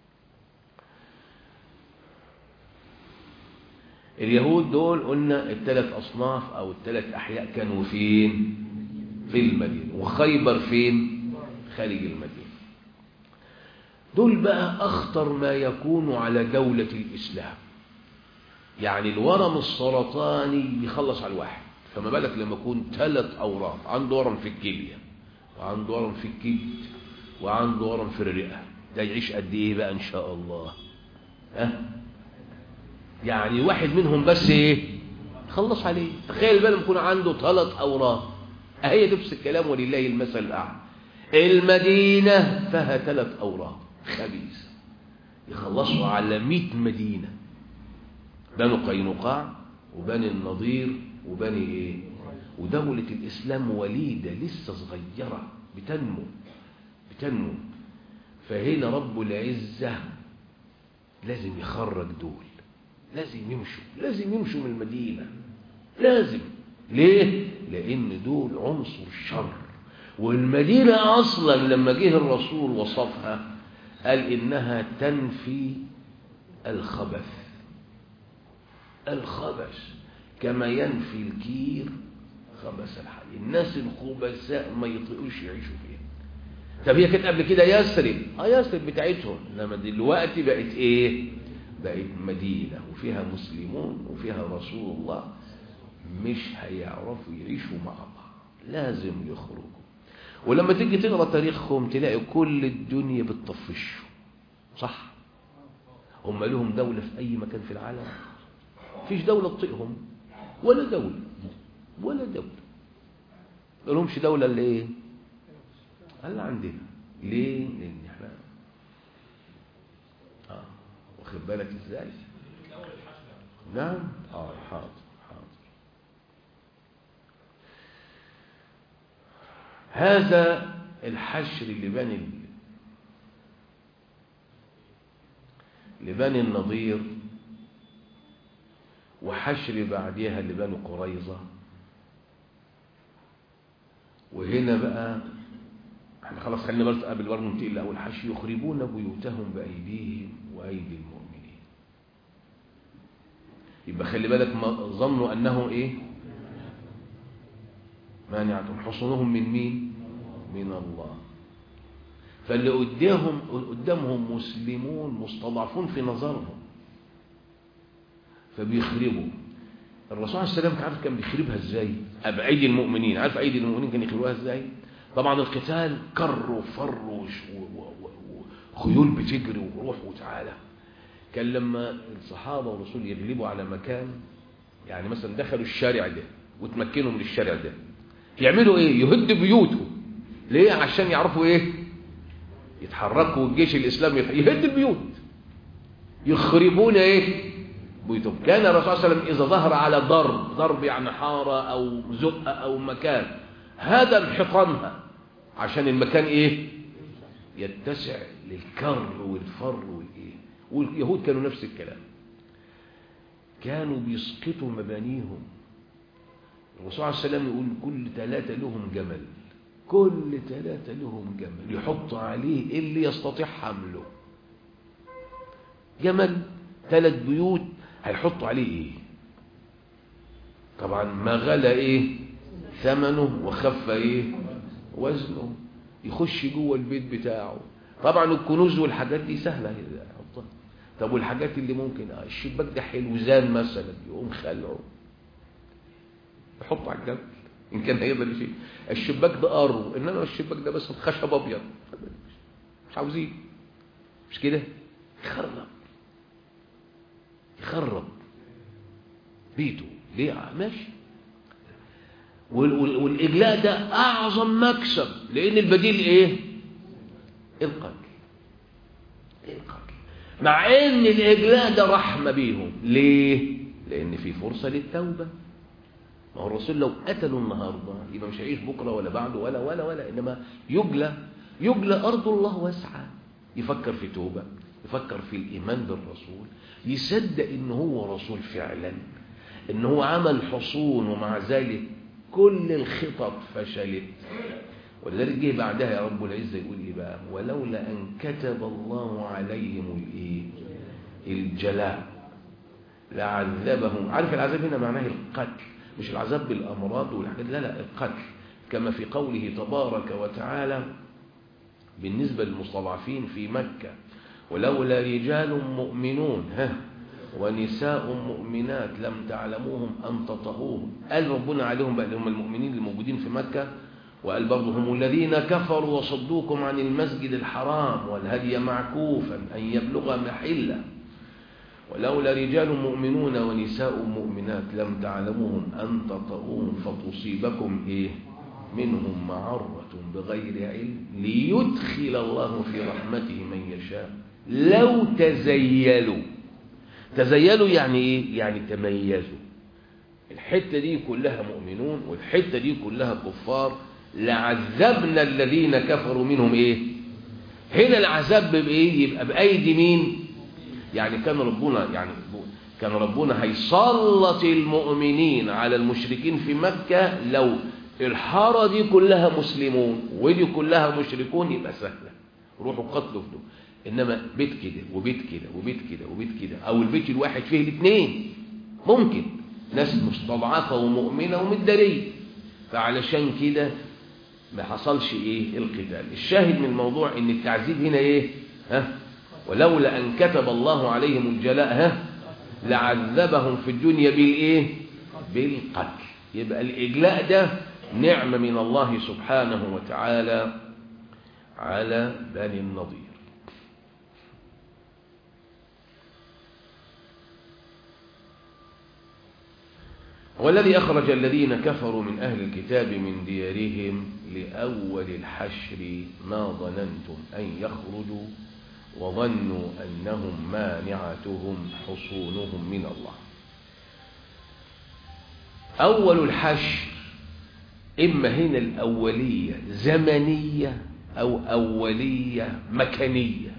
اليهود دول قلنا الثلاث أصناف أو الثلاث أحياء كانوا فين في المدينة وخيبر فين خارج المدينة دول بقى أخطر ما يكون على دولة الإسلام يعني الورم السرطاني يخلص على الواحد فما بالك لما يكون ثلاث أورام عنده ورم في الكلية وعنده ورم في الكبد وعنده ورم في الرئة ده يعيش قد إيه بقى إن شاء الله ها يعني واحد منهم بس إيه خلص عليه تخيل بقى لما يكون عنده ثلاث أورام أهي نفس الكلام ولله المثل الأعلى المدينة فيها ثلاث أورام خبيثة يخلصوا على مئة مدينة بنو قينقاع وبني النضير وبني إيه ودولة الإسلام وليدة لسه صغيرة بتنمو بتنمو فهنا رب العزة لازم يخرج دول لازم يمشوا لازم يمشوا من المدينة لازم ليه؟ لأن دول عنصر الشر والمدينة أصلا لما جه الرسول وصفها قال إنها تنفي الخبث الخبث كما ينفي الكير خبث الحي الناس الخبثاء ما يطيقوش يعيشوا فيها طب هي كانت قبل كده يثرب اه يثرب بتاعتهم انما دلوقتي بقت ايه بقت مدينه وفيها مسلمون وفيها رسول الله مش هيعرفوا يعيشوا مع بعض لازم يخرجوا ولما تيجي تقرا تاريخهم تلاقي كل الدنيا بتطفشوا صح هم لهم دولة في أي مكان في العالم فيش دولة تطيقهم ولا دولة ولا دولة ما لهمش دولة اللي ايه اللي عندنا ليه لان احنا اه واخد بالك ازاي نعم اه حاضر حاضر هذا الحشر لبني لبني النضير وحشر بعدها لبني قريظة وهنا بقى احنا خلاص خلينا بس قبل برضه ننتقل لاول حشر يخربون بيوتهم بايديهم وايدي المؤمنين يبقى خلي بالك ما ظنوا انه ايه مانعتهم حصونهم من مين من الله فاللي قدامهم قدامهم مسلمون مستضعفون في نظرهم فبيخربوا الرسول عليه السلام عارف كان بيخربها ازاي بايدي المؤمنين عارف ايدي المؤمنين كان يخربوها ازاي طبعا القتال كر وفر وخيول بتجري وروح وتعالى كان لما الصحابه والرسول يغلبوا على مكان يعني مثلا دخلوا الشارع ده وتمكنوا من الشارع ده يعملوا ايه يهد بيوته ليه عشان يعرفوا ايه يتحركوا الجيش الاسلامي يهد البيوت يخربون ايه بيوتهم كان الرسول صلى الله عليه وسلم اذا ظهر على ضرب ضرب يعني حاره او زقه او مكان هذا انحطامها عشان المكان ايه يتسع للكر والفر والايه واليهود كانوا نفس الكلام كانوا بيسقطوا مبانيهم الرسول عليه السلام يقول كل ثلاثة لهم جمل كل ثلاثة لهم جمل يحط عليه اللي يستطيع حمله جمل ثلاث بيوت هيحطوا عليه ايه طبعا ما غلى ايه ثمنه وخف ايه وزنه يخش جوه البيت بتاعه طبعا الكنوز والحاجات دي سهله يحطها طب والحاجات اللي ممكن اه الشباك ده حلو زان مثلا يقوم خلعه يحطه على الجبل ان كان هيقدر شيء الشباك ده ارو انما الشباك ده بس خشب ابيض مش عاوزين مش كده يخرب يخرب بيته ليه ماشي والإجلاء ده أعظم مكسب لأن البديل إيه القتل القتل مع أن الإجلاء ده رحمة بيهم ليه لأن في فرصة للتوبة ما هو الرسول لو قتلوا النهاردة يبقى مش هيعيش بكرة ولا بعده ولا ولا ولا إنما يجلى يجلى أرض الله واسعة يفكر في توبة يفكر في الإيمان بالرسول يصدق إن هو رسول فعلا إن هو عمل حصون ومع ذلك كل الخطط فشلت ولذلك جه بعدها يا رب العزة يقول لي بقى ولولا أن كتب الله عليهم الإيه الجلاء لعذبهم عارف العذاب هنا معناه القتل مش العذاب بالأمراض والحاجات لا لا القتل كما في قوله تبارك وتعالى بالنسبة للمستضعفين في مكة ولولا رجال مؤمنون ها ونساء مؤمنات لم تعلموهم أن تطهوهم قال ربنا عليهم بقى هم المؤمنين الموجودين في مكة وقال برضه هم الذين كفروا وصدوكم عن المسجد الحرام والهدي معكوفا أن يبلغ محله ولولا رجال مؤمنون ونساء مؤمنات لم تعلموهم أن تطؤوهم فتصيبكم إيه منهم معرة بغير علم ليدخل الله في رحمته من يشاء لو تزيلوا تزيلوا يعني ايه يعني تميزوا الحتة دي كلها مؤمنون والحتة دي كلها كفار لعذبنا الذين كفروا منهم ايه هنا العذاب بايه يبقى بايدي مين يعني كان ربنا يعني كان ربنا هيسلط المؤمنين على المشركين في مكة لو الحارة دي كلها مسلمون ودي كلها مشركون يبقى سهلة روحوا قتلوا في دول انما بيت كده وبيت كده وبيت كده وبيت كده او البيت الواحد فيه الاثنين ممكن ناس مستضعفة ومؤمنة ومدارية فعلشان كده ما حصلش ايه القتال الشاهد من الموضوع ان التعذيب هنا ايه ها ولولا ان كتب الله عليهم الجلاء ها لعذبهم في الدنيا بالايه بالقتل يبقى الاجلاء ده نعمه من الله سبحانه وتعالى على بني النضير والذي أخرج الذين كفروا من أهل الكتاب من ديارهم لأول الحشر ما ظننتم أن يخرجوا وظنوا أنهم مانعتهم حصونهم من الله أول الحشر إما هنا الأولية زمنية أو أولية مكانية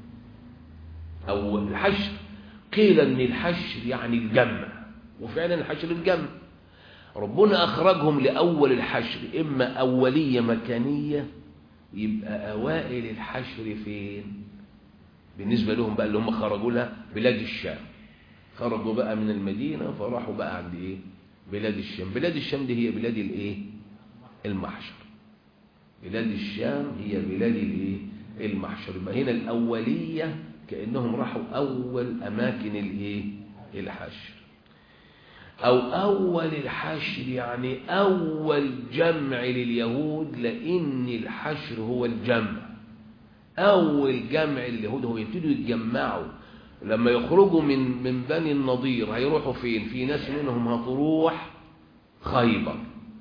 أول الحشر قيل أن الحشر يعني الجمع وفعلا الحشر الجمع ربنا أخرجهم لأول الحشر إما أولية مكانية يبقى أوائل الحشر فين بالنسبة لهم بقى اللي هم خرجوا لها بلاد الشام خرجوا بقى من المدينة فراحوا بقى عند إيه بلاد الشام بلاد الشام دي هي بلاد الإيه المحشر بلاد الشام هي بلاد الإيه المحشر يبقى هنا الأولية كأنهم راحوا أول أماكن الإيه الحشر أو أول الحشر يعني أول جمع لليهود لأن الحشر هو الجمع أول جمع لليهود هو يبتدوا يتجمعوا لما يخرجوا من من بني النضير هيروحوا فين في ناس منهم هتروح خيبر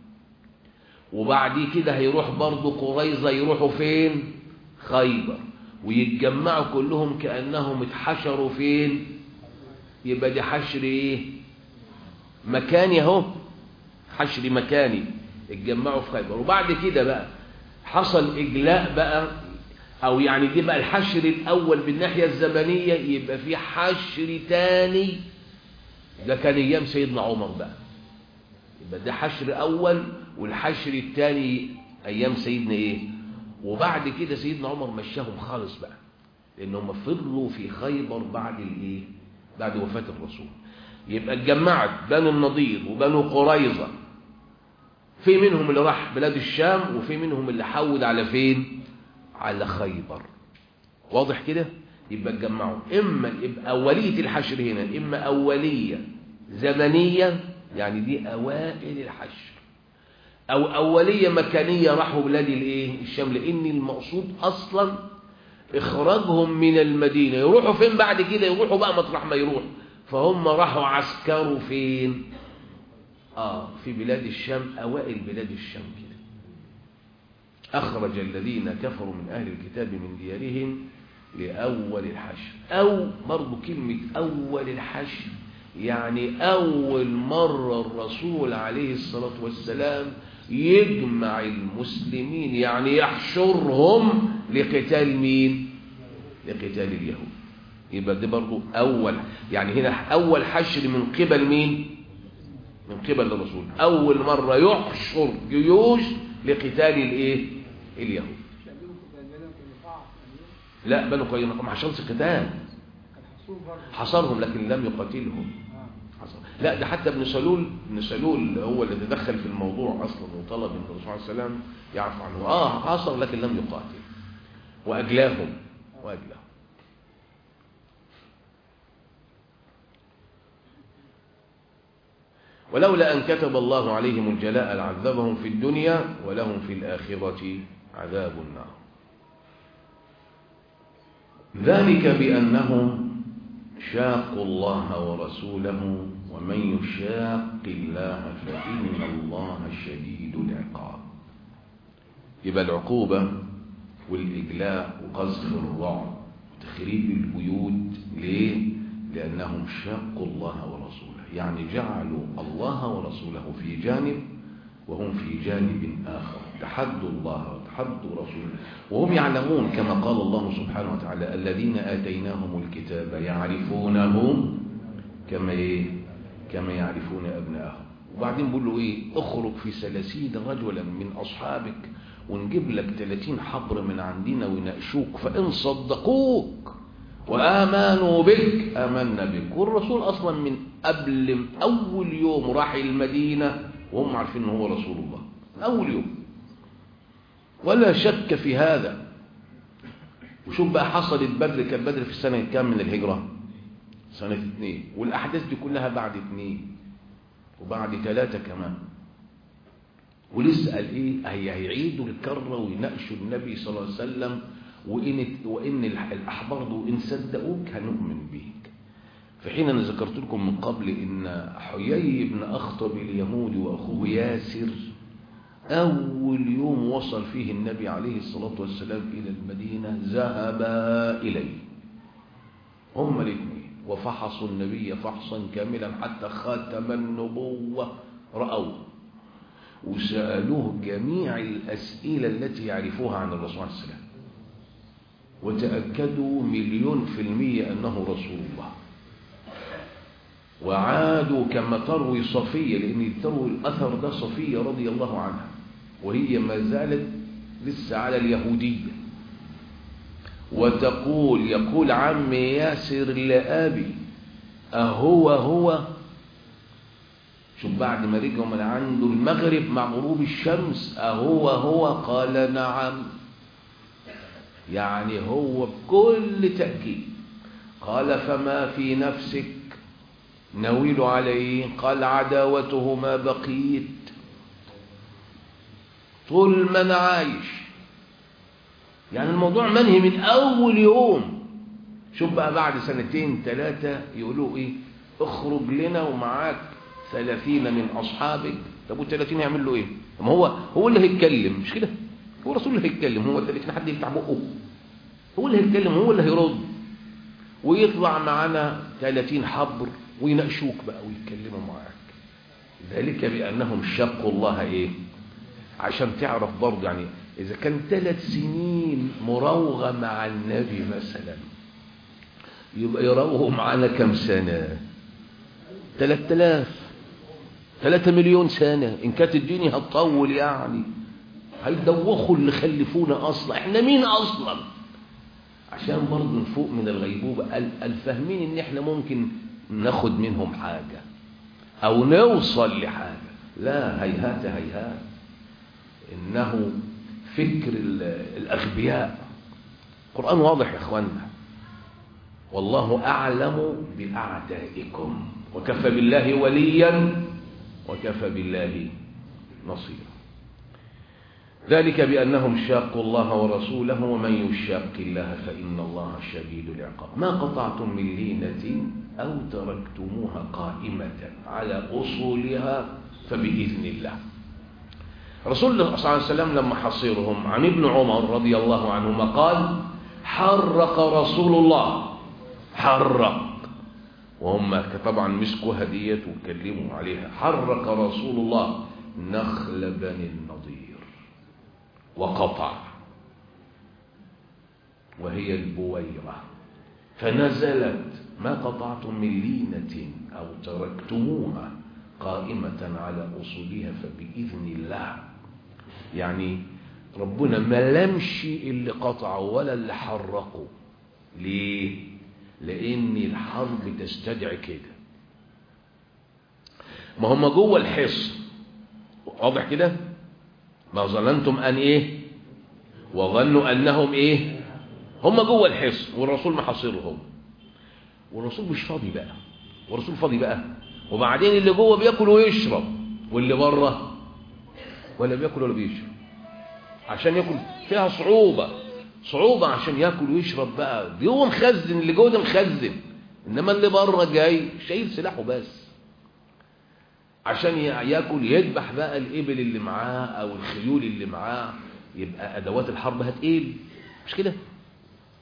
وبعد كده هيروح برضو قريظة يروحوا فين خيبر ويتجمعوا كلهم كأنهم اتحشروا فين يبقى دي حشر ايه مكاني اهو حشر مكاني اتجمعوا في خيبر وبعد كده بقى حصل اجلاء بقى او يعني دي بقى الحشر الاول بالناحيه الزمنيه يبقى في حشر تاني ده كان ايام سيدنا عمر بقى يبقى ده حشر اول والحشر الثاني ايام سيدنا ايه وبعد كده سيدنا عمر مشاهم خالص بقى لانهم فضلوا في خيبر بعد الايه بعد وفاه الرسول يبقى اتجمعت بنو النضير وبنو قريظه في منهم اللي راح بلاد الشام وفي منهم اللي حود على فين على خيبر واضح كده يبقى اتجمعوا اما يبقى اوليه الحشر هنا اما اوليه زمنيه يعني دي اوائل الحشر او اوليه مكانيه راحوا بلاد الايه الشام لان المقصود اصلا اخراجهم من المدينه يروحوا فين بعد كده يروحوا بقى مطرح ما يروحوا فهم راحوا عسكروا فين اه في بلاد الشام اوائل بلاد الشام كده اخرج الذين كفروا من اهل الكتاب من ديارهم لاول الحشر او برضو كلمه اول الحشر يعني اول مره الرسول عليه الصلاه والسلام يجمع المسلمين يعني يحشرهم لقتال مين لقتال اليهود يبقى دي برضو اول يعني هنا اول حشر من قبل مين من قبل الرسول اول مره يحشر جيوش لقتال الايه اليهود لا بنو قينقاع ما حصلش قتال حصرهم لكن لم يقاتلهم حصر. لا ده حتى ابن سلول ابن سلول هو اللي تدخل في الموضوع اصلا وطلب من الرسول عليه السلام يعفو عنه اه حصر لكن لم يقاتل واجلاهم واجلاهم ولولا أن كتب الله عليهم الجلاء لعذبهم في الدنيا ولهم في الآخرة عذاب النار ذلك بأنهم شاقوا الله ورسوله ومن يشاق الله فإن الله شديد العقاب يبقى العقوبة والإجلاء وقذف الرعب وتخريب البيوت ليه؟ لأنهم شاقوا الله ورسوله
يعني جعلوا الله ورسوله في جانب وهم في جانب آخر تحدوا الله وتحدوا رسوله وهم يعلمون كما قال الله سبحانه وتعالى الذين آتيناهم الكتاب يعرفونه كما إيه كما يعرفون أبنائهم وبعدين بيقول له إيه اخرج في ثلاثين رجلا من أصحابك ونجيب لك 30 حبر من عندنا ويناقشوك فإن صدقوك وآمنوا بك آمنا بك والرسول أصلا من قبل أول يوم راح المدينة وهم عارفين أنه هو رسول الله من أول يوم ولا شك في هذا وشوف بقى حصلت بدر كان بدر في السنة كام من الهجرة سنة اثنين والأحداث دي كلها بعد اثنين وبعد ثلاثة كمان ولسه قال ايه هي هيعيدوا الكرة ويناقشوا النبي صلى الله عليه وسلم وإن, وإن الأحبار دول إن صدقوك هنؤمن بيك في حين أنا ذكرت لكم من قبل إن حيي بن أخطب اليهودي وأخوه ياسر أول يوم وصل فيه النبي عليه الصلاة والسلام إلى المدينة ذهبا إليه هم الاثنين وفحصوا النبي فحصا كاملا حتى خاتم النبوة رأوه وسألوه جميع الأسئلة التي يعرفوها عن الرسول عليه السلام وتأكدوا مليون في المية أنه رسول الله وعادوا كما تروي صفية لأن تروي الأثر ده صفية رضي الله عنها وهي ما زالت لسه على اليهودية وتقول يقول عمي ياسر لأبي أهو هو شوف بعد ما رجعوا من عنده المغرب مع غروب الشمس أهو هو قال نعم يعني هو بكل تأكيد قال فما في نفسك نويل عليه قال عداوته ما بقيت طول ما انا عايش يعني الموضوع منهي من اول يوم شوف بقى بعد سنتين ثلاثة يقولوا ايه اخرج لنا ومعاك ثلاثين من اصحابك طب والثلاثين يعمل له ايه ما هو هو اللي هيتكلم مش كده هو الرسول اللي هيتكلم هو الثلاثين حد يفتح بقه هو اللي هيتكلم هو اللي هيرد ويطلع معانا 30 حبر ويناقشوك بقى ويتكلموا معاك ذلك بأنهم شقوا الله إيه عشان تعرف برضه يعني إذا كان ثلاث سنين مراوغة مع النبي مثلا يبقى يراوغوا معانا كم سنة ثلاث آلاف ثلاثة مليون سنة إن كانت الدنيا هتطول يعني هيدوخوا اللي خلفونا أصلا إحنا مين أصلا عشان برضه نفوق من الغيبوبة الفاهمين إن إحنا ممكن ناخد منهم حاجة أو نوصل لحاجة لا هيهات هيهات إنه فكر الأغبياء القرآن واضح يا أخوانا والله أعلم بأعدائكم وكفى بالله وليا وكفى بالله نصيرا ذلك بأنهم شاقوا الله ورسوله ومن يشاق الله فإن الله شديد العقاب ما قطعتم من لينة أو تركتموها قائمة على أصولها فبإذن الله رسول الله صلى الله عليه وسلم لما حصيرهم عن ابن عمر رضي الله عنهما قال حرق رسول الله حرق وهم طبعا مسكوا هدية وكلموا عليها حرق رسول الله نخل بني النضير وقطع وهي البويرة فنزلت ما قطعتم من لينة أو تركتموها قائمة على أصولها فبإذن الله يعني ربنا ما لمش اللي قطعوا ولا اللي حرقوا ليه لأن الحرب تستدعي كده ما هم جوه الحصن واضح كده ما ظننتم أن إيه وظنوا أنهم إيه هم جوه الحصن والرسول محاصرهم والرسول مش فاضي بقى والرسول فاضي بقى وبعدين اللي جوه بياكل ويشرب واللي بره ولا بياكل ولا بيشرب عشان ياكل فيها صعوبة صعوبة عشان ياكل ويشرب بقى هو مخزن اللي جوه ده مخزن انما اللي بره جاي شايل سلاحه بس عشان ياكل يذبح بقى الابل اللي معاه او الخيول اللي معاه يبقى ادوات الحرب هتقل مش كده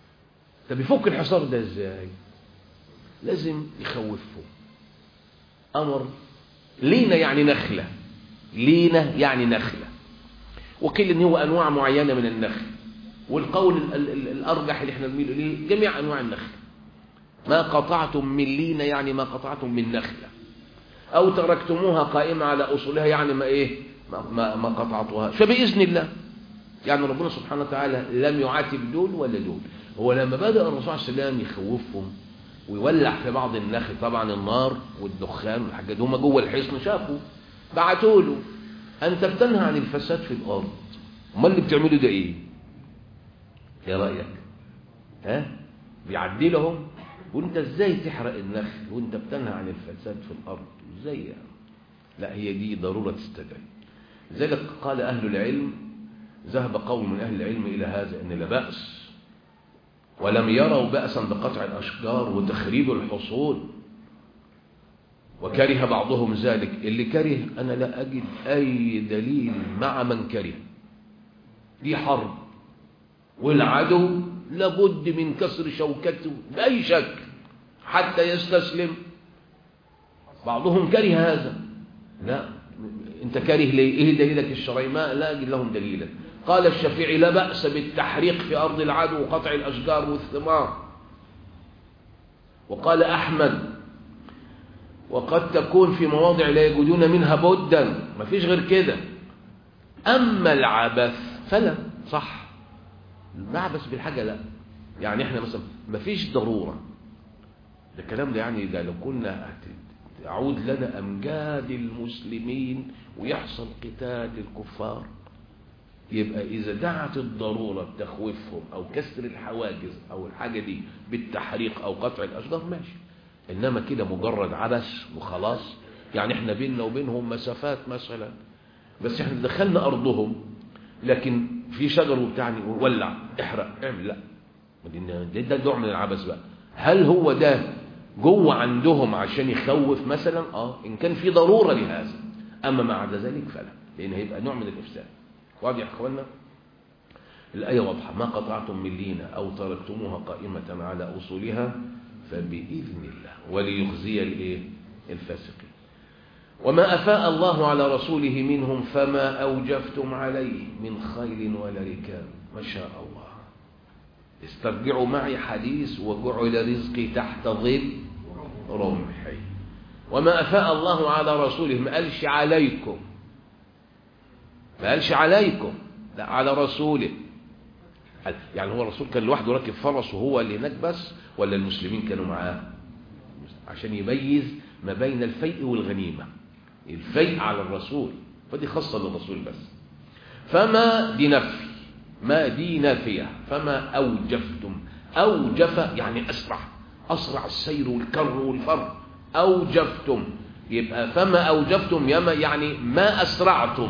طب يفك الحصار ده ازاي لازم يخوفه
أمر لينا يعني نخلة لينا يعني نخلة وقيل إن هو أنواع معينة من النخل والقول ال ال ال الأرجح اللي احنا بنميل إليه جميع أنواع النخل ما قطعتم من لينة يعني ما قطعتم من نخلة أو تركتموها قائمة على أصولها يعني ما إيه ما, ما, ما قطعتوها فبإذن الله يعني ربنا سبحانه وتعالى لم يعاتب دول ولا دول هو لما بدأ الرسول صلى الله عليه وسلم يخوفهم ويولع في بعض النخل طبعا النار والدخان والحاجات دي هم جوه الحصن شافوا بعتوا له أنت بتنهى عن الفساد في الأرض امال اللي بتعمله ده إيه ايه رأيك ها بيعدي لهم وانت ازاي تحرق النخل وانت بتنهى عن الفساد في الارض ازاي يعني لا هي دي ضرورة تستدعي لذلك قال اهل العلم ذهب قوم من اهل العلم الى هذا ان لا بأس ولم يروا بأسا بقطع الاشجار وتخريب الحصول وكره بعضهم ذلك اللي كره انا لا اجد اي دليل مع من كره دي حرب والعدو لابد من كسر شوكته بأي شك حتى يستسلم بعضهم كره هذا لا انت كاره ليه ايه دليلك الشرعي ما لا اجد لهم دليلا قال الشافعي لا بأس بالتحريق في أرض العدو وقطع الأشجار والثمار وقال أحمد وقد تكون في مواضع لا يجدون منها بدا ما فيش غير كده أما العبث فلا صح نعبس بالحاجة لا يعني احنا مثلا ما فيش ضرورة ده الكلام ده يعني ده لو كنا تعود لنا أمجاد المسلمين ويحصل قتال للكفار يبقى إذا دعت الضرورة بتخويفهم أو كسر الحواجز أو الحاجة دي بالتحريق أو قطع الأشجار ماشي إنما كده مجرد عبث وخلاص يعني احنا بيننا وبينهم مسافات مثلا بس احنا دخلنا أرضهم لكن في شجر وبتاعني ولع احرق اعمل لا ده, ده نوع من العبث بقى هل هو ده جوه عندهم عشان يخوف مثلا اه ان كان في ضرورة لهذا اما ما عدا ذلك فلا لان هيبقى نوع من الافساد واضح يا اخوانا الآية واضحة ما قطعتم من لينة أو تركتموها قائمة على أصولها فبإذن الله وليخزي الايه الفاسقين وما أفاء الله على رسوله منهم فما أوجفتم عليه من خيل ولا ركاب ما شاء الله استرجعوا معي حديث وجعل رزقي تحت ظل رمحي وما أفاء الله على رسوله ما قالش عليكم ما قالش عليكم لا على رسوله يعني هو الرسول كان لوحده راكب فرس وهو اللي هناك بس ولا المسلمين كانوا معاه عشان يميز ما بين الفيء والغنيمة الفيء على الرسول فدي خاصة للرسول بس فما دي نفي ما دي نافية فما أوجفتم أوجف يعني أسرع أسرع السير والكر والفر أوجفتم يبقى فما أوجفتم يما يعني ما أسرعتم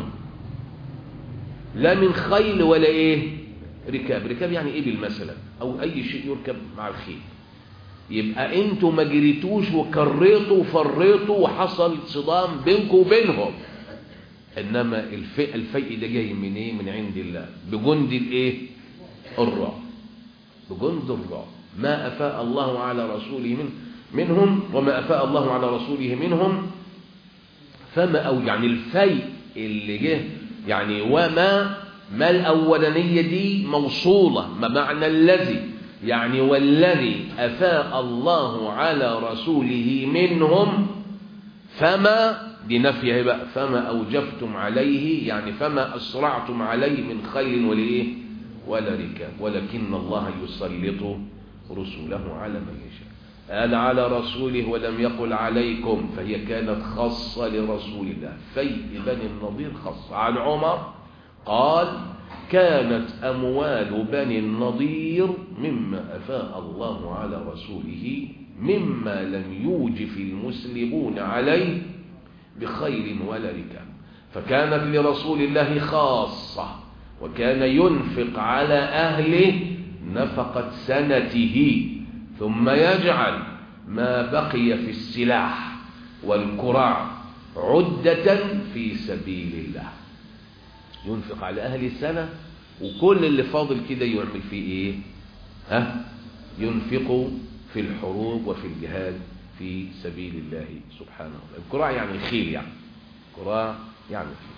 لا من خيل ولا إيه ركاب ركاب يعني إبل مثلا أو أي شيء يركب مع الخيل يبقى انتوا ما جريتوش وكريتوا وفريتوا وحصل صدام بينكم وبينهم انما الفئ الفيء ده جاي من ايه من عند الله بجند الايه الرعب بجند الرعب ما افاء الله على رسوله من منهم وما افاء الله على رسوله منهم فما او يعني الفيء اللي جه يعني وما ما الاولانيه دي موصوله ما معنى الذي يعني والذي أفاء الله على رسوله منهم فما دي نفيه بقى فما أوجفتم عليه يعني فما أسرعتم عليه من خيل ولإيه ولا ركاب ولكن الله يسلط رسوله على من يشاء قال على رسوله ولم يقل عليكم فهي كانت خاصة لرسول الله في بني النضير خاصة عن عمر قال كانت أموال بني النضير مما أفاء الله على رسوله مما لم يوجف المسلمون عليه بخير ولا ركاب فكانت لرسول الله خاصة وكان ينفق على أهله نفقة سنته ثم يجعل ما بقي في السلاح والكراع عدة في سبيل الله ينفق على أهل السنة وكل اللي فاضل كده يعمل فيه إيه ها ينفق في الحروب وفي الجهاد في سبيل الله سبحانه وتعالى الكراع يعني خيل يعني كراع يعني خيل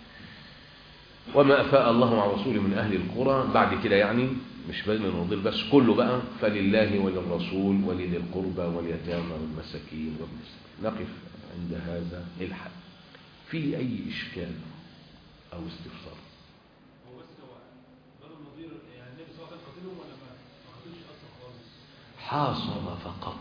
وما أفاء الله مع رسوله من أهل القرى بعد كده يعني مش بني النضير بس كله بقى فلله وللرسول ولذي القربى واليتامى والمساكين وابن السبيل نقف عند هذا الحد في أي إشكال أو استفسار
هو بس هو بنو النضير يعني النبي صلى الله عليه وسلم قتلهم ولا ما ما قتلش اصلا خالص
حاصر فقط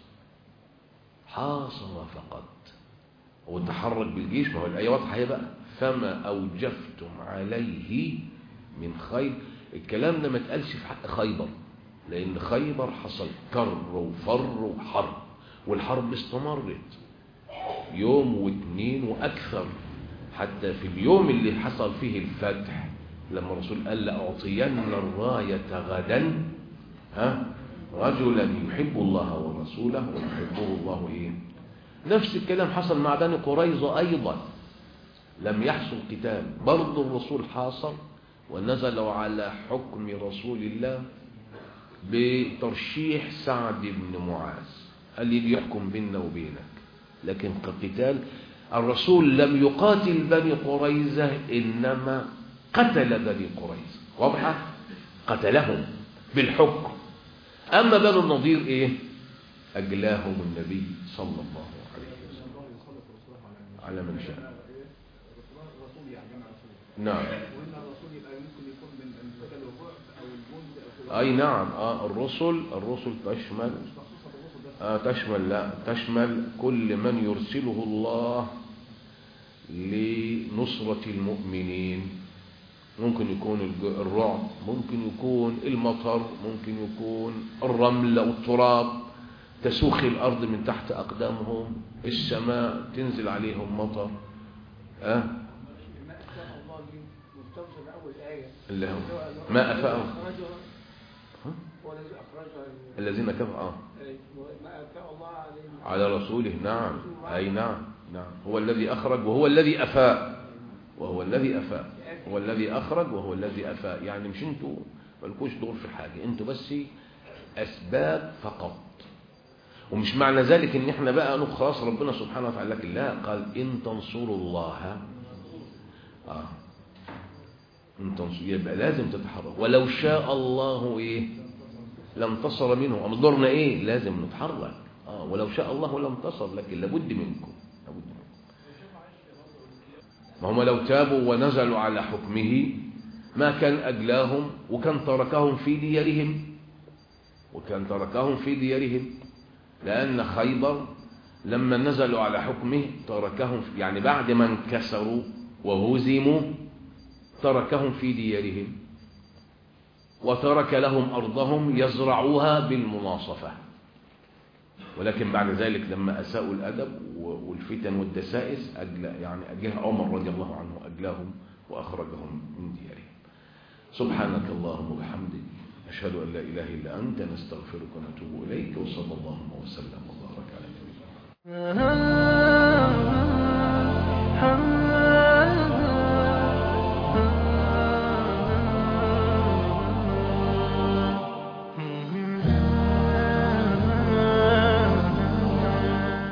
حاصر فقط وتحرك بالجيش ما هو الآية واضحة هي بقى فما أوجفتم عليه من خير الكلام ده ما اتقالش في حق خيبر لأن خيبر حصل كر وفر وحرب والحرب استمرت يوم واثنين وأكثر حتى في اليوم اللي حصل فيه الفتح لما الرسول قال لأعطين الراية غدا ها رجلا يحب الله ورسوله ويحبه الله إيه نفس الكلام حصل مع بني قريظة أيضا لم يحصل قتال برضه الرسول حاصل ونزلوا على حكم رسول الله بترشيح سعد بن معاذ قال لي يحكم بيننا وبينك لكن كقتال الرسول لم يقاتل بني قريظة إنما قتل بني قريظة واضحة قتلهم بالحكم أما بنو النضير إيه أجلاهم النبي صلى الله عليه وسلم على من شاء
الرسول يعني جمع رسول
نعم
وان الرسول يبقى ممكن يكون من من قتل الرعب او الجند او كده.
أي نعم آه الرسل الرسل تشمل
مش مخصوصه بالرسل بس
آه تشمل لا تشمل كل من يرسله الله لنصرة المؤمنين ممكن يكون الج- الرعب ممكن يكون المطر ممكن يكون الرمل أو التراب تسوخ الأرض من تحت أقدامهم السماء تنزل عليهم مطر أه؟
ما اتاه الله دي مستوصل اول ايه
اللي هو ما أفاء
اخرجها
ها؟
هو الذي اخرجها
الذين كفروا آه.
ما افاء الله عليه
على رسوله نعم أي نعم نعم هو الذي أخرج وهو الذي أفاء وهو الذي أفاء هو الذي أخرج وهو الذي أفاء يعني مش انتوا مالكوش دور في حاجة انتوا بس أسباب فقط ومش معنى ذلك ان احنا بقى نقول خلاص ربنا سبحانه وتعالى لكن لا قال ان تنصروا الله آه ان تنصروا يبقى لازم تتحرك ولو شاء الله ايه لانتصر منه أمضرنا إيه لازم نتحرك آه ولو شاء الله لانتصر لكن لابد منكم لابد منكم ما هم لو تابوا ونزلوا على حكمه ما كان أجلاهم وكان تركهم في ديارهم وكان تركهم في ديارهم لأن خيبر لما نزلوا على حكمه تركهم في يعني بعد ما انكسروا وهزموا تركهم في ديارهم وترك لهم أرضهم يزرعوها بالمناصفة ولكن بعد ذلك لما أساءوا الأدب والفتن والدسائس أجل يعني أجاه عمر رضي الله عنه أجلاهم وأخرجهم من ديارهم سبحانك اللهم وبحمدك أشهد أن لا إله إلا أنت نستغفرك ونتوب إليك وصلى الله وسلم وبارك على نبينا
Ah, ah, ah.